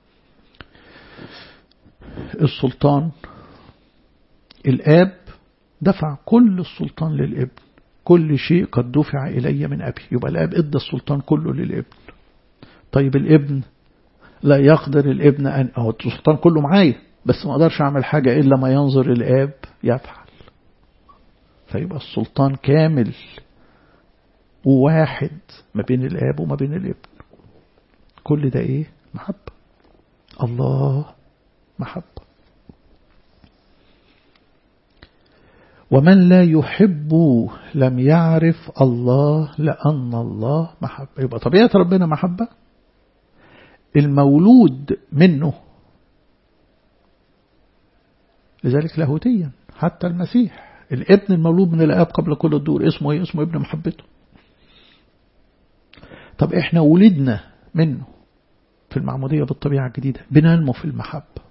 السلطان الآب دفع كل السلطان للابن كل شيء قد دفع إلي من أبي يبقى الآب ادى السلطان كله للابن طيب الابن لا يقدر الابن أن أو السلطان كله معايا بس ما أقدرش أعمل حاجة إلا ما ينظر الآب يفعل فيبقى السلطان كامل وواحد ما بين الآب وما بين الابن كل ده إيه محبة الله محبة ومن لا يحب لم يعرف الله لأن الله محبة يبقى طبيعة ربنا محبة المولود منه لذلك لاهوتيا حتى المسيح الابن المولود من الآب قبل كل الدور اسمه ايه اسمه ابن محبته طب احنا ولدنا منه في المعمودية بالطبيعة الجديدة بننمو في المحبة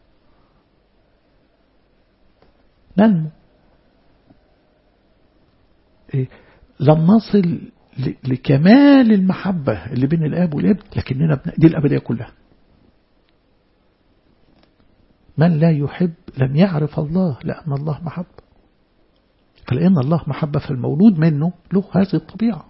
ننمو إيه؟ لم نصل لكمال المحبة اللي بين الآب والابن لكننا دي الأبدية كلها من لا يحب لم يعرف الله لأن الله محبة فلأن الله محبة فالمولود منه له هذه الطبيعة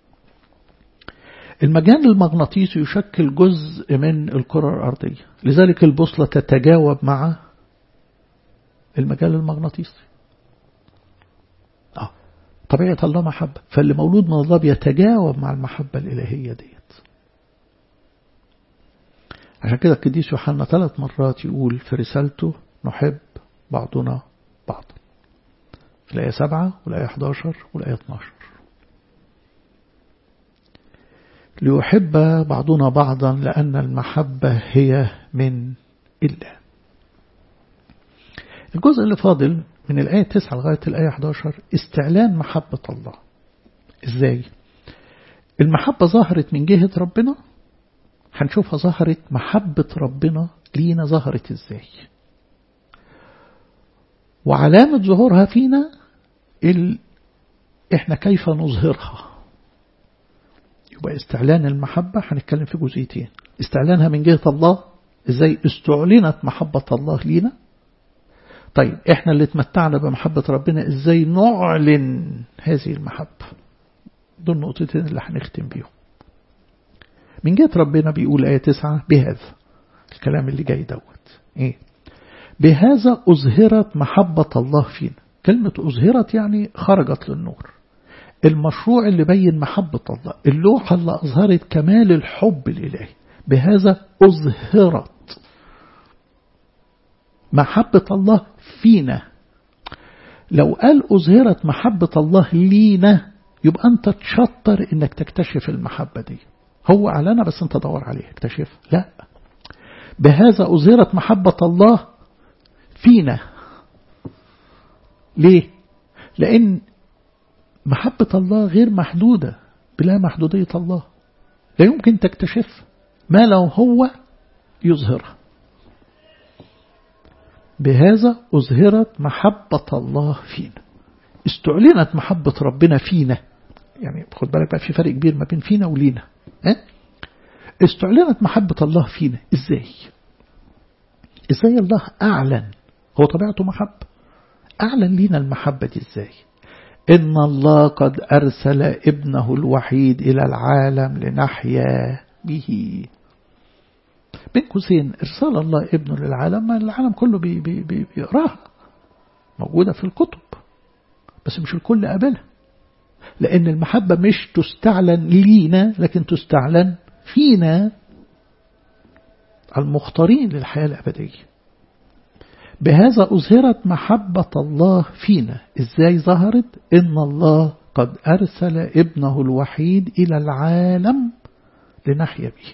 المجال المغناطيسي يشكل جزء من الكرة الأرضية لذلك البوصلة تتجاوب مع المجال المغناطيسي آه. طبيعة الله محبة فاللي مولود من الله بيتجاوب مع المحبة الإلهية ديت عشان كده القديس يوحنا ثلاث مرات يقول في رسالته نحب بعضنا بعضا في الآية 7 والآية 11 والآية 12 ليحب بعضنا بعضا لأن المحبة هي من الله الجزء اللي فاضل من الآية 9 لغاية الآية 11 استعلان محبة الله إزاي المحبة ظهرت من جهة ربنا هنشوفها ظهرت محبة ربنا لينا ظهرت إزاي وعلامة ظهورها فينا ال... إحنا كيف نظهرها يبقى استعلان المحبة هنتكلم في جزئيتين استعلانها من جهة الله إزاي استعلنت محبة الله لينا طيب إحنا اللي اتمتعنا بمحبة ربنا إزاي نعلن هذه المحبة دول نقطتين اللي هنختم بيهم من جهة ربنا بيقول آية تسعة بهذا الكلام اللي جاي دوت إيه بهذا أظهرت محبة الله فينا كلمة أظهرت يعني خرجت للنور المشروع اللي بين محبة الله اللوحة اللي أظهرت كمال الحب الإلهي بهذا أظهرت محبة الله فينا لو قال أظهرت محبة الله لينا يبقى أنت تشطر إنك تكتشف المحبة دي هو أعلنها بس أنت دور عليها اكتشف لا بهذا أظهرت محبة الله فينا ليه لأن محبة الله غير محدودة بلا محدودية الله لا يمكن تكتشف ما لو هو يظهرها بهذا أظهرت محبة الله فينا استعلنت محبة ربنا فينا يعني خد بالك بقى في فرق كبير ما بين فينا ولينا اه؟ استعلنت محبة الله فينا ازاي ازاي الله اعلن هو طبيعته محبة اعلن لينا المحبة دي ازاي إن الله قد أرسل ابنه الوحيد إلى العالم لنحيا به بين قوسين إرسال الله ابنه للعالم ما العالم كله بي بي بي بيقراها موجودة في الكتب بس مش الكل قابلها لأن المحبة مش تستعلن لينا لكن تستعلن فينا المختارين للحياة الأبدية بهذا أظهرت محبة الله فينا إزاي ظهرت إن الله قد أرسل ابنه الوحيد إلى العالم لنحيا به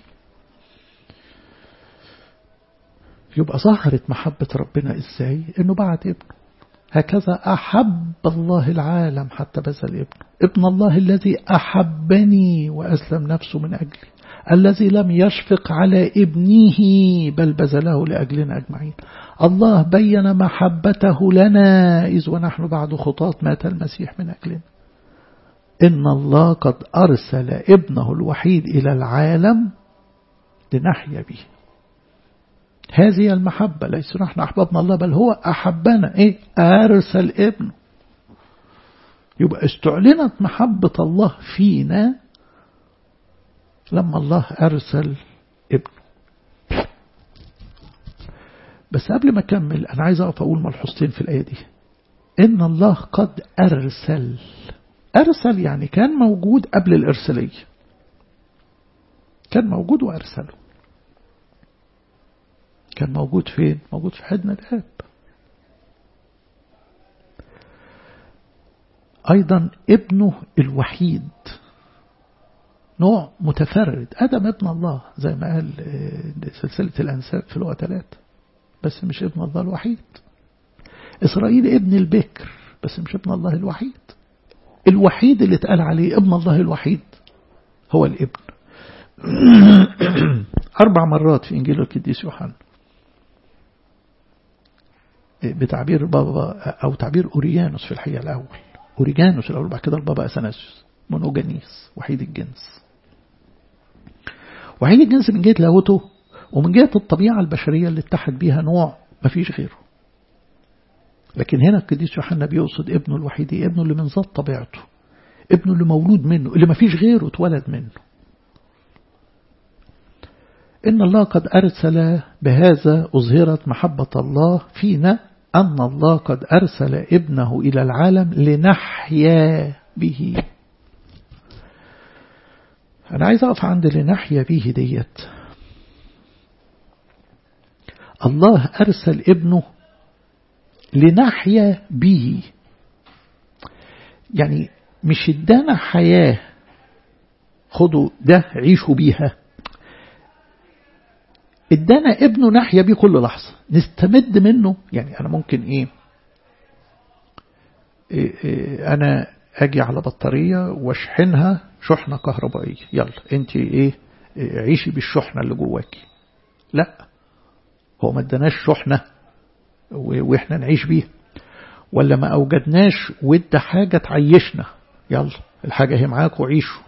يبقى ظهرت محبة ربنا إزاي إنه بعت ابنه هكذا أحب الله العالم حتى بذل ابنه ابن الله الذي أحبني وأسلم نفسه من أجلي الذي لم يشفق على ابنه بل بذله لأجلنا أجمعين الله بين محبته لنا إذ ونحن بعد خطاة مات المسيح من أجلنا إن الله قد أرسل ابنه الوحيد إلى العالم لنحيا به هذه المحبة ليس نحن أحببنا الله بل هو أحبنا إيه أرسل ابنه يبقى استعلنت محبة الله فينا لما الله أرسل ابنه بس قبل ما أكمل أنا عايز أقف أقول ملحوظتين في الآية دي إن الله قد أرسل أرسل يعني كان موجود قبل الإرسالية كان موجود وأرسله كان موجود فين موجود في حضن الآب أيضا ابنه الوحيد نوع متفرد آدم ابن الله زي ما قال سلسلة الأنساب في لغة ثلاثة بس مش ابن الله الوحيد إسرائيل ابن البكر بس مش ابن الله الوحيد الوحيد اللي اتقال عليه ابن الله الوحيد هو الابن أربع مرات في إنجيل القديس يوحنا بتعبير بابا أو تعبير أوريانوس في الحقيقة الأول أوريجانوس الأول بعد كده البابا أثناسيوس مونوجانيس وحيد الجنس وحيد الجنس من جهة لاهوته ومن جهة الطبيعة البشرية اللي اتحد بيها نوع ما فيش غيره لكن هنا القديس يوحنا بيقصد ابنه الوحيد ابنه اللي من ذات طبيعته ابنه اللي مولود منه اللي ما فيش غيره اتولد منه إن الله قد أرسل بهذا أظهرت محبة الله فينا أن الله قد أرسل ابنه إلى العالم لنحيا به أنا عايز أقف عند لنحيا به ديت الله أرسل ابنه لنحيا به يعني مش ادانا حياة خدوا ده عيشوا بيها ادانا ابنه نحيا بيه كل لحظة نستمد منه يعني أنا ممكن إيه, إيه, إيه أنا أجي على بطارية واشحنها شحنة كهربائية يلا أنت إيه, إيه عيشي بالشحنة اللي جواكي لا هو ما اداناش شحنة وإحنا نعيش بيها ولا ما أوجدناش ودى حاجة تعيشنا يلا الحاجة هي معاك وعيشوا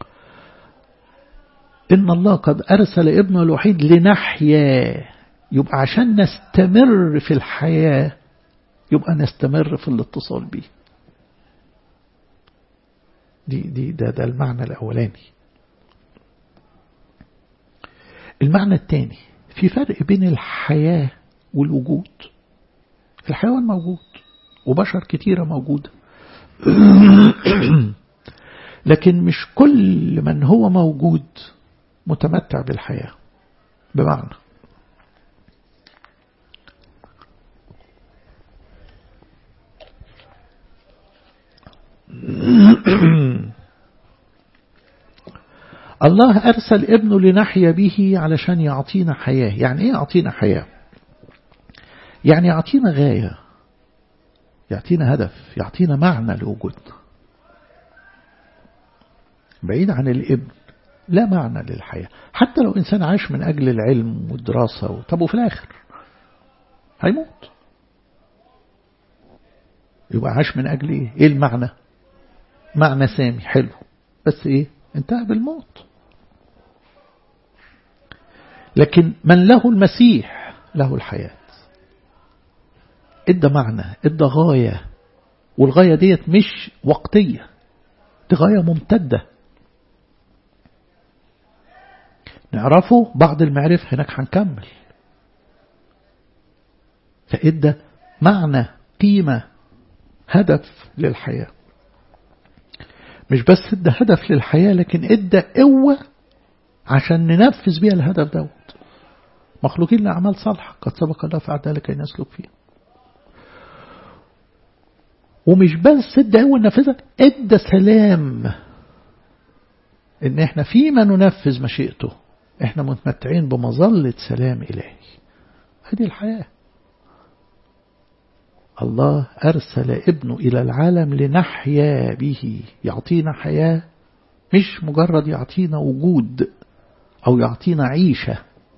إن الله قد أرسل ابنه الوحيد لنحيا يبقى عشان نستمر في الحياة يبقى نستمر في الاتصال به دي دي ده ده المعنى الأولاني المعنى الثاني في فرق بين الحياة والوجود الحيوان موجود وبشر كتيرة موجودة لكن مش كل من هو موجود متمتع بالحياة بمعنى الله أرسل ابنه لنحيا به علشان يعطينا حياة يعني إيه يعطينا حياة يعني يعطينا غاية يعطينا هدف يعطينا معنى لوجودنا بعيد عن الابن لا معنى للحياة حتى لو إنسان عاش من أجل العلم والدراسة طب وفي الآخر هيموت يبقى عاش من أجل إيه إيه المعنى معنى سامي حلو بس إيه انتهى بالموت لكن من له المسيح له الحياة ادى معنى ادى غاية والغاية ديت مش وقتية دي غاية ممتدة نعرفه بعض المعرفة هناك هنكمل فإدى معنى قيمة هدف للحياة مش بس ادى هدف للحياة لكن ادى قوة عشان ننفذ بيها الهدف دوت مخلوقين لأعمال صالحة قد سبق الله فعل ذلك أن يسلك فيها ومش بس ادى قوة ننفذها ادى سلام ان احنا فيما ننفذ مشيئته احنا متمتعين بمظلة سلام إلهي هذه الحياة الله أرسل ابنه إلى العالم لنحيا به يعطينا حياة مش مجرد يعطينا وجود أو يعطينا عيشة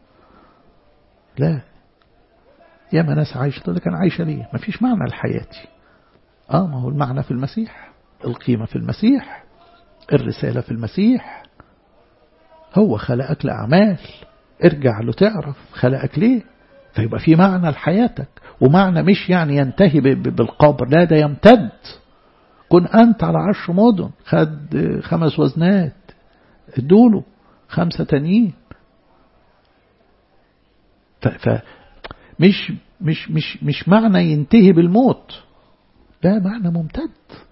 لا يا ما ناس عايشة تقول لك أنا عايشة ليه ما فيش معنى لحياتي آه ما هو المعنى في المسيح القيمة في المسيح الرسالة في المسيح هو خلقك لأعمال ارجع له تعرف خلقك ليه فيبقى في معنى لحياتك ومعنى مش يعني ينتهي بالقبر لا ده يمتد كن أنت على عشر مدن خد خمس وزنات ادوله خمسة تانيين فمش مش مش مش معنى ينتهي بالموت ده معنى ممتد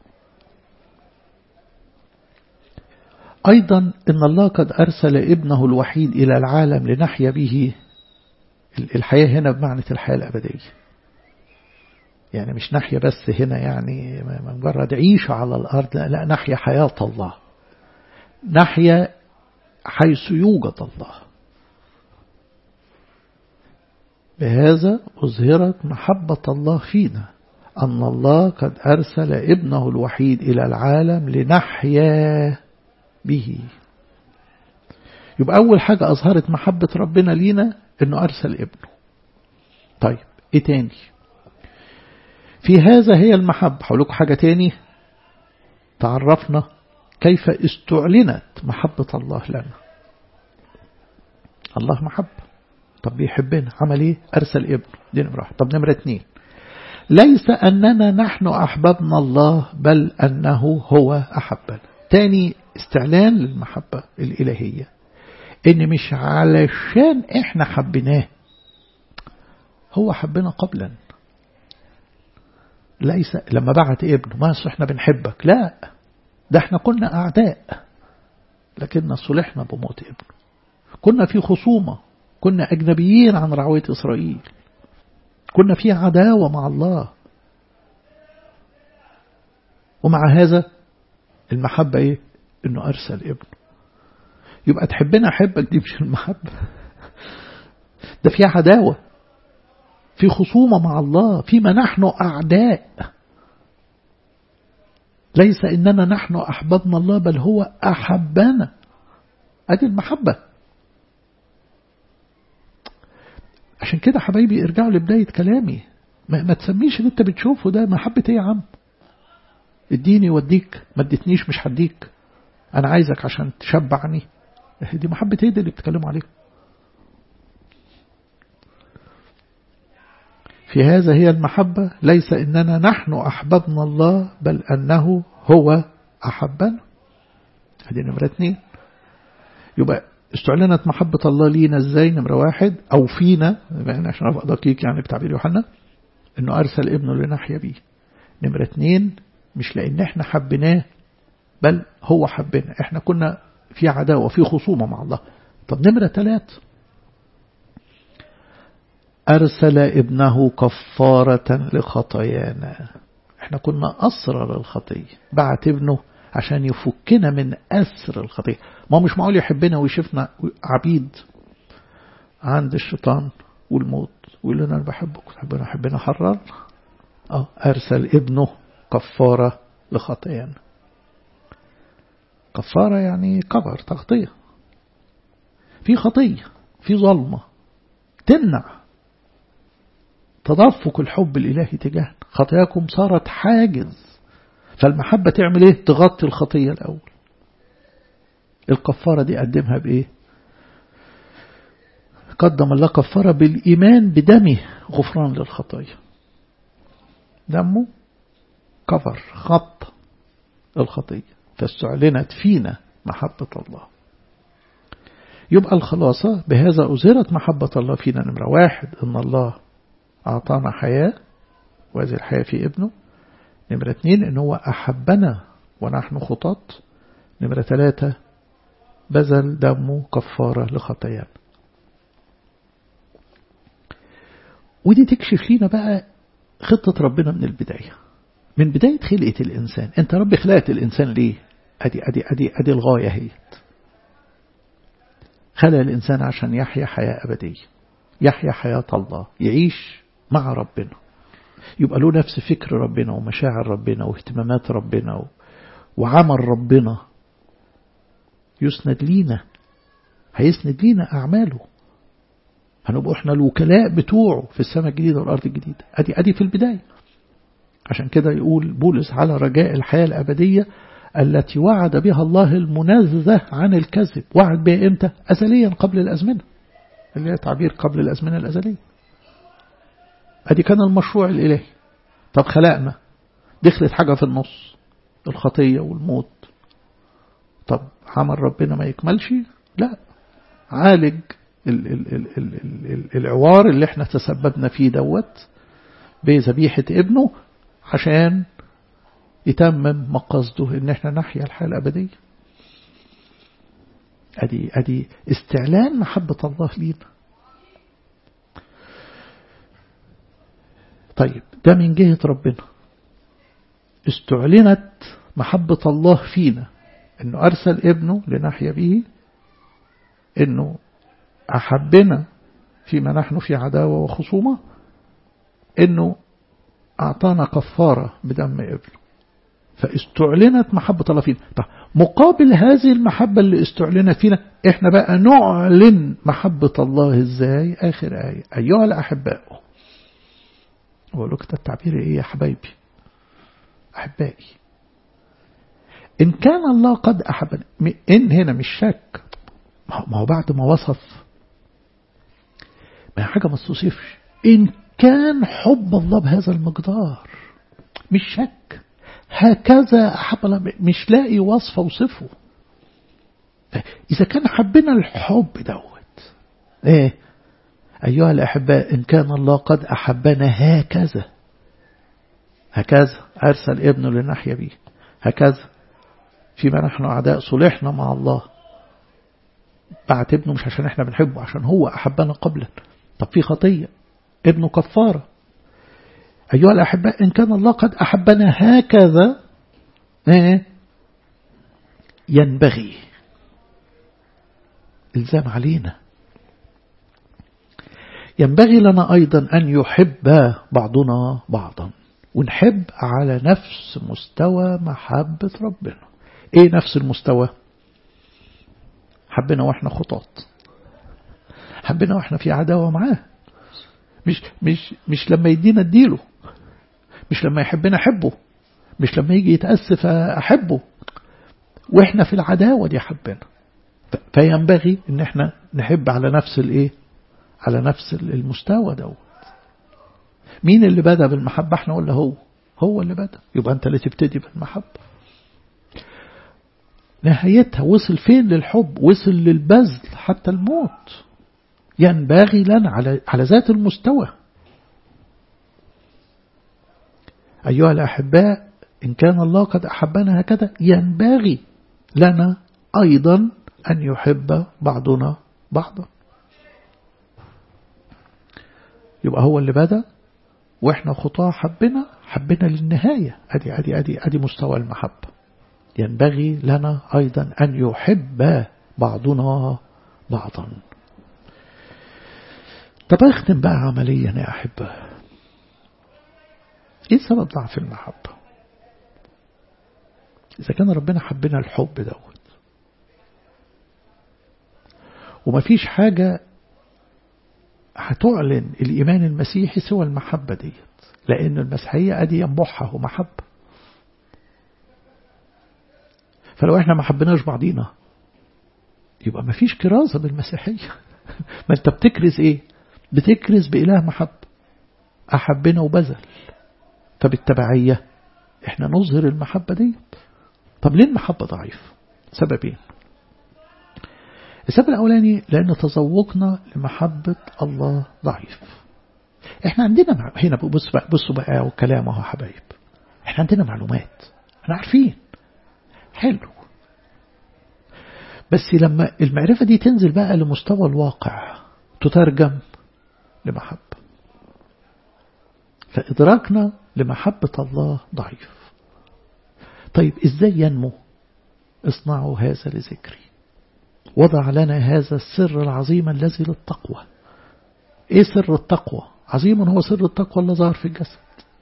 أيضا إن الله قد أرسل ابنه الوحيد إلى العالم لنحيا به الحياة هنا بمعنى الحياة الأبدية يعني مش نحيا بس هنا يعني مجرد عيشة على الأرض لا, لا نحيا حياة الله نحيا حيث يوجد الله بهذا أظهرت محبة الله فينا أن الله قد أرسل ابنه الوحيد إلى العالم لنحيا به يبقى أول حاجة أظهرت محبة ربنا لينا أنه أرسل ابنه طيب إيه تاني في هذا هي المحبة هقول لكم حاجة تاني تعرفنا كيف استعلنت محبة الله لنا الله محبة طب بيحبنا عمل ايه أرسل ابنه دي نمرة طب نمرة اتنين ليس أننا نحن أحببنا الله بل أنه هو أحبنا تاني استعلان للمحبة الإلهية إن مش علشان إحنا حبيناه هو حبنا قبلا ليس لما بعت ابنه ما احنا بنحبك لا ده احنا كنا أعداء لكن صلحنا بموت ابنه كنا في خصومة كنا أجنبيين عن رعوية إسرائيل كنا في عداوة مع الله ومع هذا المحبة ايه انه ارسل ابنه يبقى تحبنا احبك دي مش المحبة ده في عداوة في خصومة مع الله فيما نحن أعداء ليس إننا نحن أحببنا الله بل هو أحبنا أدي المحبة عشان كده حبايبي ارجعوا لبداية كلامي ما, ما تسميش اللي انت بتشوفه ده محبة ايه يا عم اديني وديك ما اديتنيش مش هديك انا عايزك عشان تشبعني دي محبة ايه دي اللي بتتكلموا عليها في هذا هي المحبة ليس إننا نحن أحببنا الله بل أنه هو أحبنا هذه نمرة اثنين يبقى استعلنت محبة الله لينا ازاي نمرة واحد أو فينا يعني عشان أبقى دقيق يعني بتعبير يوحنا إنه أرسل ابنه لنحيا بيه نمرة اثنين مش لأن احنا حبيناه بل هو حبنا احنا كنا في عداوة في خصومة مع الله طب نمرة ثلاث أرسل ابنه كفارة لخطايانا احنا كنا أسرى للخطية بعت ابنه عشان يفكنا من أسر الخطية ما مش معقول يحبنا ويشوفنا عبيد عند الشيطان والموت ويقول لنا أنا بحبك وتحبنا أحبنا حرر اه أرسل ابنه كفارة لخطايانا كفارة يعني كبر تغطية في خطية في ظلمة تمنع تدفق الحب الإلهي تجاهنا خطاياكم صارت حاجز فالمحبة تعمل ايه تغطي الخطية الأول الكفارة دي قدمها بإيه قدم الله كفارة بالإيمان بدمه غفران للخطايا دمه كفر خط الخطية فاستعلنت فينا محبة الله يبقى الخلاصة بهذا أزهرت محبة الله فينا نمرة واحد إن الله أعطانا حياة وهذه الحياة في ابنه نمرة اثنين إن هو أحبنا ونحن خطاط نمرة ثلاثة بذل دمه كفارة لخطايانا ودي تكشف لينا بقى خطة ربنا من البداية من بداية خلقة الإنسان أنت رب خلقت الإنسان ليه أدي, أدي, أدي, أدي الغاية هي خلق الإنسان عشان يحيا حياة أبدية يحيا حياة الله يعيش مع ربنا يبقى له نفس فكر ربنا ومشاعر ربنا واهتمامات ربنا وعمل ربنا يسند لينا هيسند لينا أعماله هنبقى احنا الوكلاء بتوعه في السماء الجديدة والأرض الجديدة أدي أدي في البداية عشان كده يقول بولس على رجاء الحياة الأبدية التي وعد بها الله المنزه عن الكذب وعد بها إمتى أزليا قبل الأزمنة اللي هي تعبير قبل الأزمنة الأزلية أدي كان المشروع الإلهي طب خلقنا دخلت حاجة في النص الخطية والموت طب عمل ربنا ما يكملش لا عالج ال ال ال ال ال ال العوار اللي احنا تسببنا فيه دوت بذبيحة ابنه عشان يتمم مقصده ان احنا نحيا الحياة الأبدية ادي ادي استعلان محبة الله لينا طيب ده من جهة ربنا استعلنت محبة الله فينا انه ارسل ابنه لنحيا به انه احبنا فيما نحن في عداوة وخصومة انه اعطانا كفارة بدم ابنه فاستعلنت محبة الله فينا طيب مقابل هذه المحبة اللي استعلنت فينا احنا بقى نعلن محبة الله ازاي اخر آية ايها الاحباء بقول لك التعبير ايه يا حبايبي احبائي ان كان الله قد احبنا ان هنا مش شك ما هو بعد ما وصف ما هي حاجة ما توصفش ان كان حب الله بهذا المقدار مش شك هكذا أحب الله مش لاقي وصف اوصفه إذا كان حبنا الحب دوت إيه أيها الأحباء إن كان الله قد أحبنا هكذا هكذا أرسل ابنه لنحيا به هكذا فيما نحن أعداء صلحنا مع الله بعت ابنه مش عشان احنا بنحبه عشان هو أحبنا قبلا طب في خطية ابنه كفارة أيها الأحباء إن كان الله قد أحبنا هكذا ينبغي الزام علينا ينبغي لنا أيضا أن يحب بعضنا بعضا ونحب على نفس مستوى محبة ربنا ايه نفس المستوى حبنا واحنا خطاط حبنا واحنا في عداوة معاه مش مش مش لما يدينا اديله مش لما يحبنا احبه مش لما يجي يتأسف احبه واحنا في العداوة دي حبنا فينبغي ان احنا نحب على نفس الايه على نفس المستوى دوت مين اللي بدأ بالمحبة احنا ولا هو هو اللي بدأ يبقى انت اللي تبتدي بالمحبة نهايتها وصل فين للحب وصل للبذل حتى الموت ينبغي لنا على على ذات المستوى أيها الأحباء إن كان الله قد أحبنا هكذا ينبغي لنا أيضا أن يحب بعضنا بعضا يبقى هو اللي بدأ وإحنا خطاه حبنا حبنا للنهاية أدي أدي أدي أدي مستوى المحبة ينبغي لنا أيضا أن يحب بعضنا بعضا طب أختم بقى عمليا يا أحبة إيه سبب ضعف المحبة إذا كان ربنا حبنا الحب دوت ومفيش حاجة هتعلن الإيمان المسيحي سوى المحبة ديت لأن المسيحية أدي ينبعها محبة فلو احنا ما حبناش بعضينا يبقى ما فيش كرازة بالمسيحية ما انت بتكرز ايه بتكرز بإله محب أحبنا وبذل فبالتبعية احنا نظهر المحبة دي طب ليه المحبة ضعيف سببين السبب الأولاني لأن تذوقنا لمحبة الله ضعيف احنا عندنا هنا بص بقى بصوا بقى وكلام اهو حبايب احنا عندنا معلومات احنا عارفين حلو بس لما المعرفة دي تنزل بقى لمستوى الواقع تترجم لمحبة فإدراكنا لمحبة الله ضعيف طيب إزاي ينمو اصنعوا هذا لذكري وضع لنا هذا السر العظيم الذي للتقوى ايه سر التقوى عظيم هو سر التقوى اللي ظهر في الجسد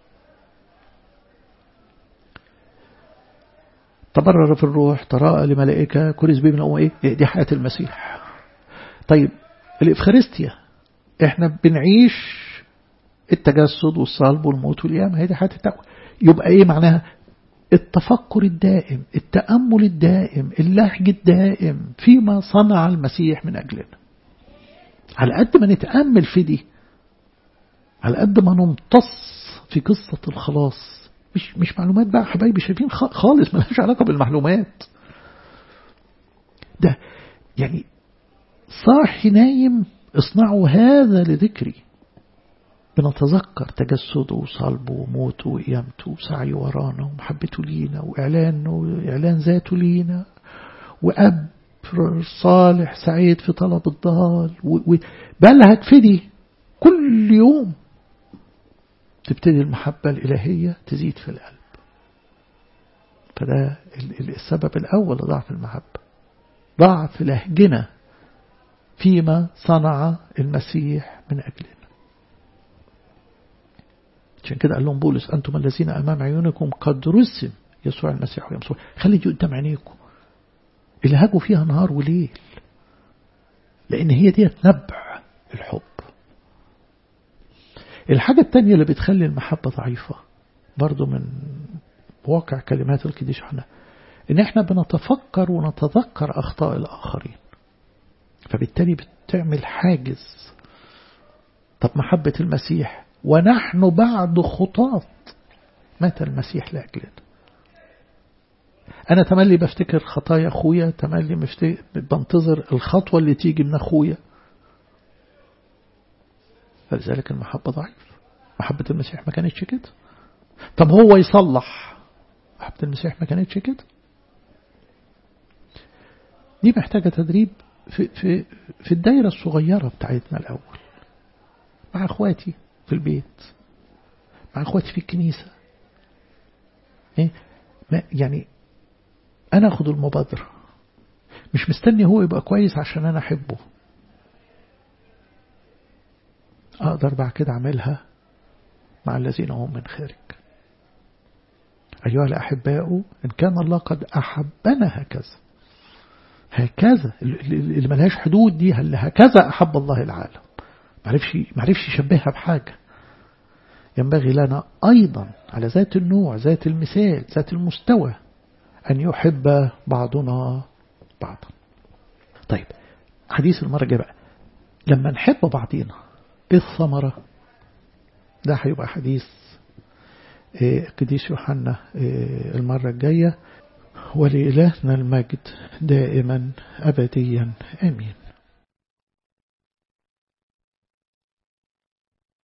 تبرر في الروح تراءى لملائكة كرز بيه من أمه إيه دي حياة المسيح طيب الإفخارستيا إحنا بنعيش التجسد والصلب والموت والقيامة هي دي حياة التقوى يبقى إيه معناها التفكر الدائم التأمل الدائم اللهج الدائم فيما صنع المسيح من أجلنا على قد ما نتأمل في دي على قد ما نمتص في قصة الخلاص مش مش معلومات بقى حبايبي شايفين خالص ملهاش علاقة بالمعلومات ده يعني صاحي نايم اصنعوا هذا لذكري بنتذكر تجسده وصلبه وموته وقيامته وسعيه ورانا ومحبته لينا وإعلانه إعلان ذاته لينا وأب صالح سعيد في طلب الضال بل هتفدي كل يوم تبتدي المحبة الإلهية تزيد في القلب فده السبب الأول لضعف المحبة ضعف لهجنا فيما صنع المسيح من أجلنا عشان كده قال لهم بولس أنتم الذين أمام عيونكم قد رسم يسوع المسيح ويمسوع خلي دي قدام عينيكم الهجوا فيها نهار وليل لأن هي دي نبع الحب الحاجة التانية اللي بتخلي المحبة ضعيفة برضو من واقع كلمات القديس حنا ان احنا بنتفكر ونتذكر اخطاء الاخرين فبالتالي بتعمل حاجز طب محبة المسيح ونحن بعد خطاة مات المسيح لأجلنا أنا تملي بفتكر خطايا أخويا تملي بنتظر الخطوة اللي تيجي من أخويا فلذلك المحبة ضعيف محبة المسيح ما كانتش كده طب هو يصلح محبة المسيح ما كانتش كده دي محتاجة تدريب في, في, في الدايرة الصغيرة بتاعتنا الأول مع أخواتي في البيت مع أخواتي في الكنيسة إيه؟ ما يعني أنا أخذ المبادرة مش مستني هو يبقى كويس عشان أنا أحبه أقدر بعد كده أعملها مع الذين هم من خارج أيها الأحباء إن كان الله قد أحبنا هكذا هكذا اللي ملهاش حدود دي اللي هكذا أحب الله العالم معرفش معرفش يشبهها بحاجة ينبغي لنا أيضا على ذات النوع ذات المثال ذات المستوى أن يحب بعضنا بعضا طيب حديث المرة الجاية بقى لما نحب بعضينا ايه الثمرة ده هيبقى حديث قديس يوحنا المرة الجاية ولإلهنا المجد دائما أبديا آمين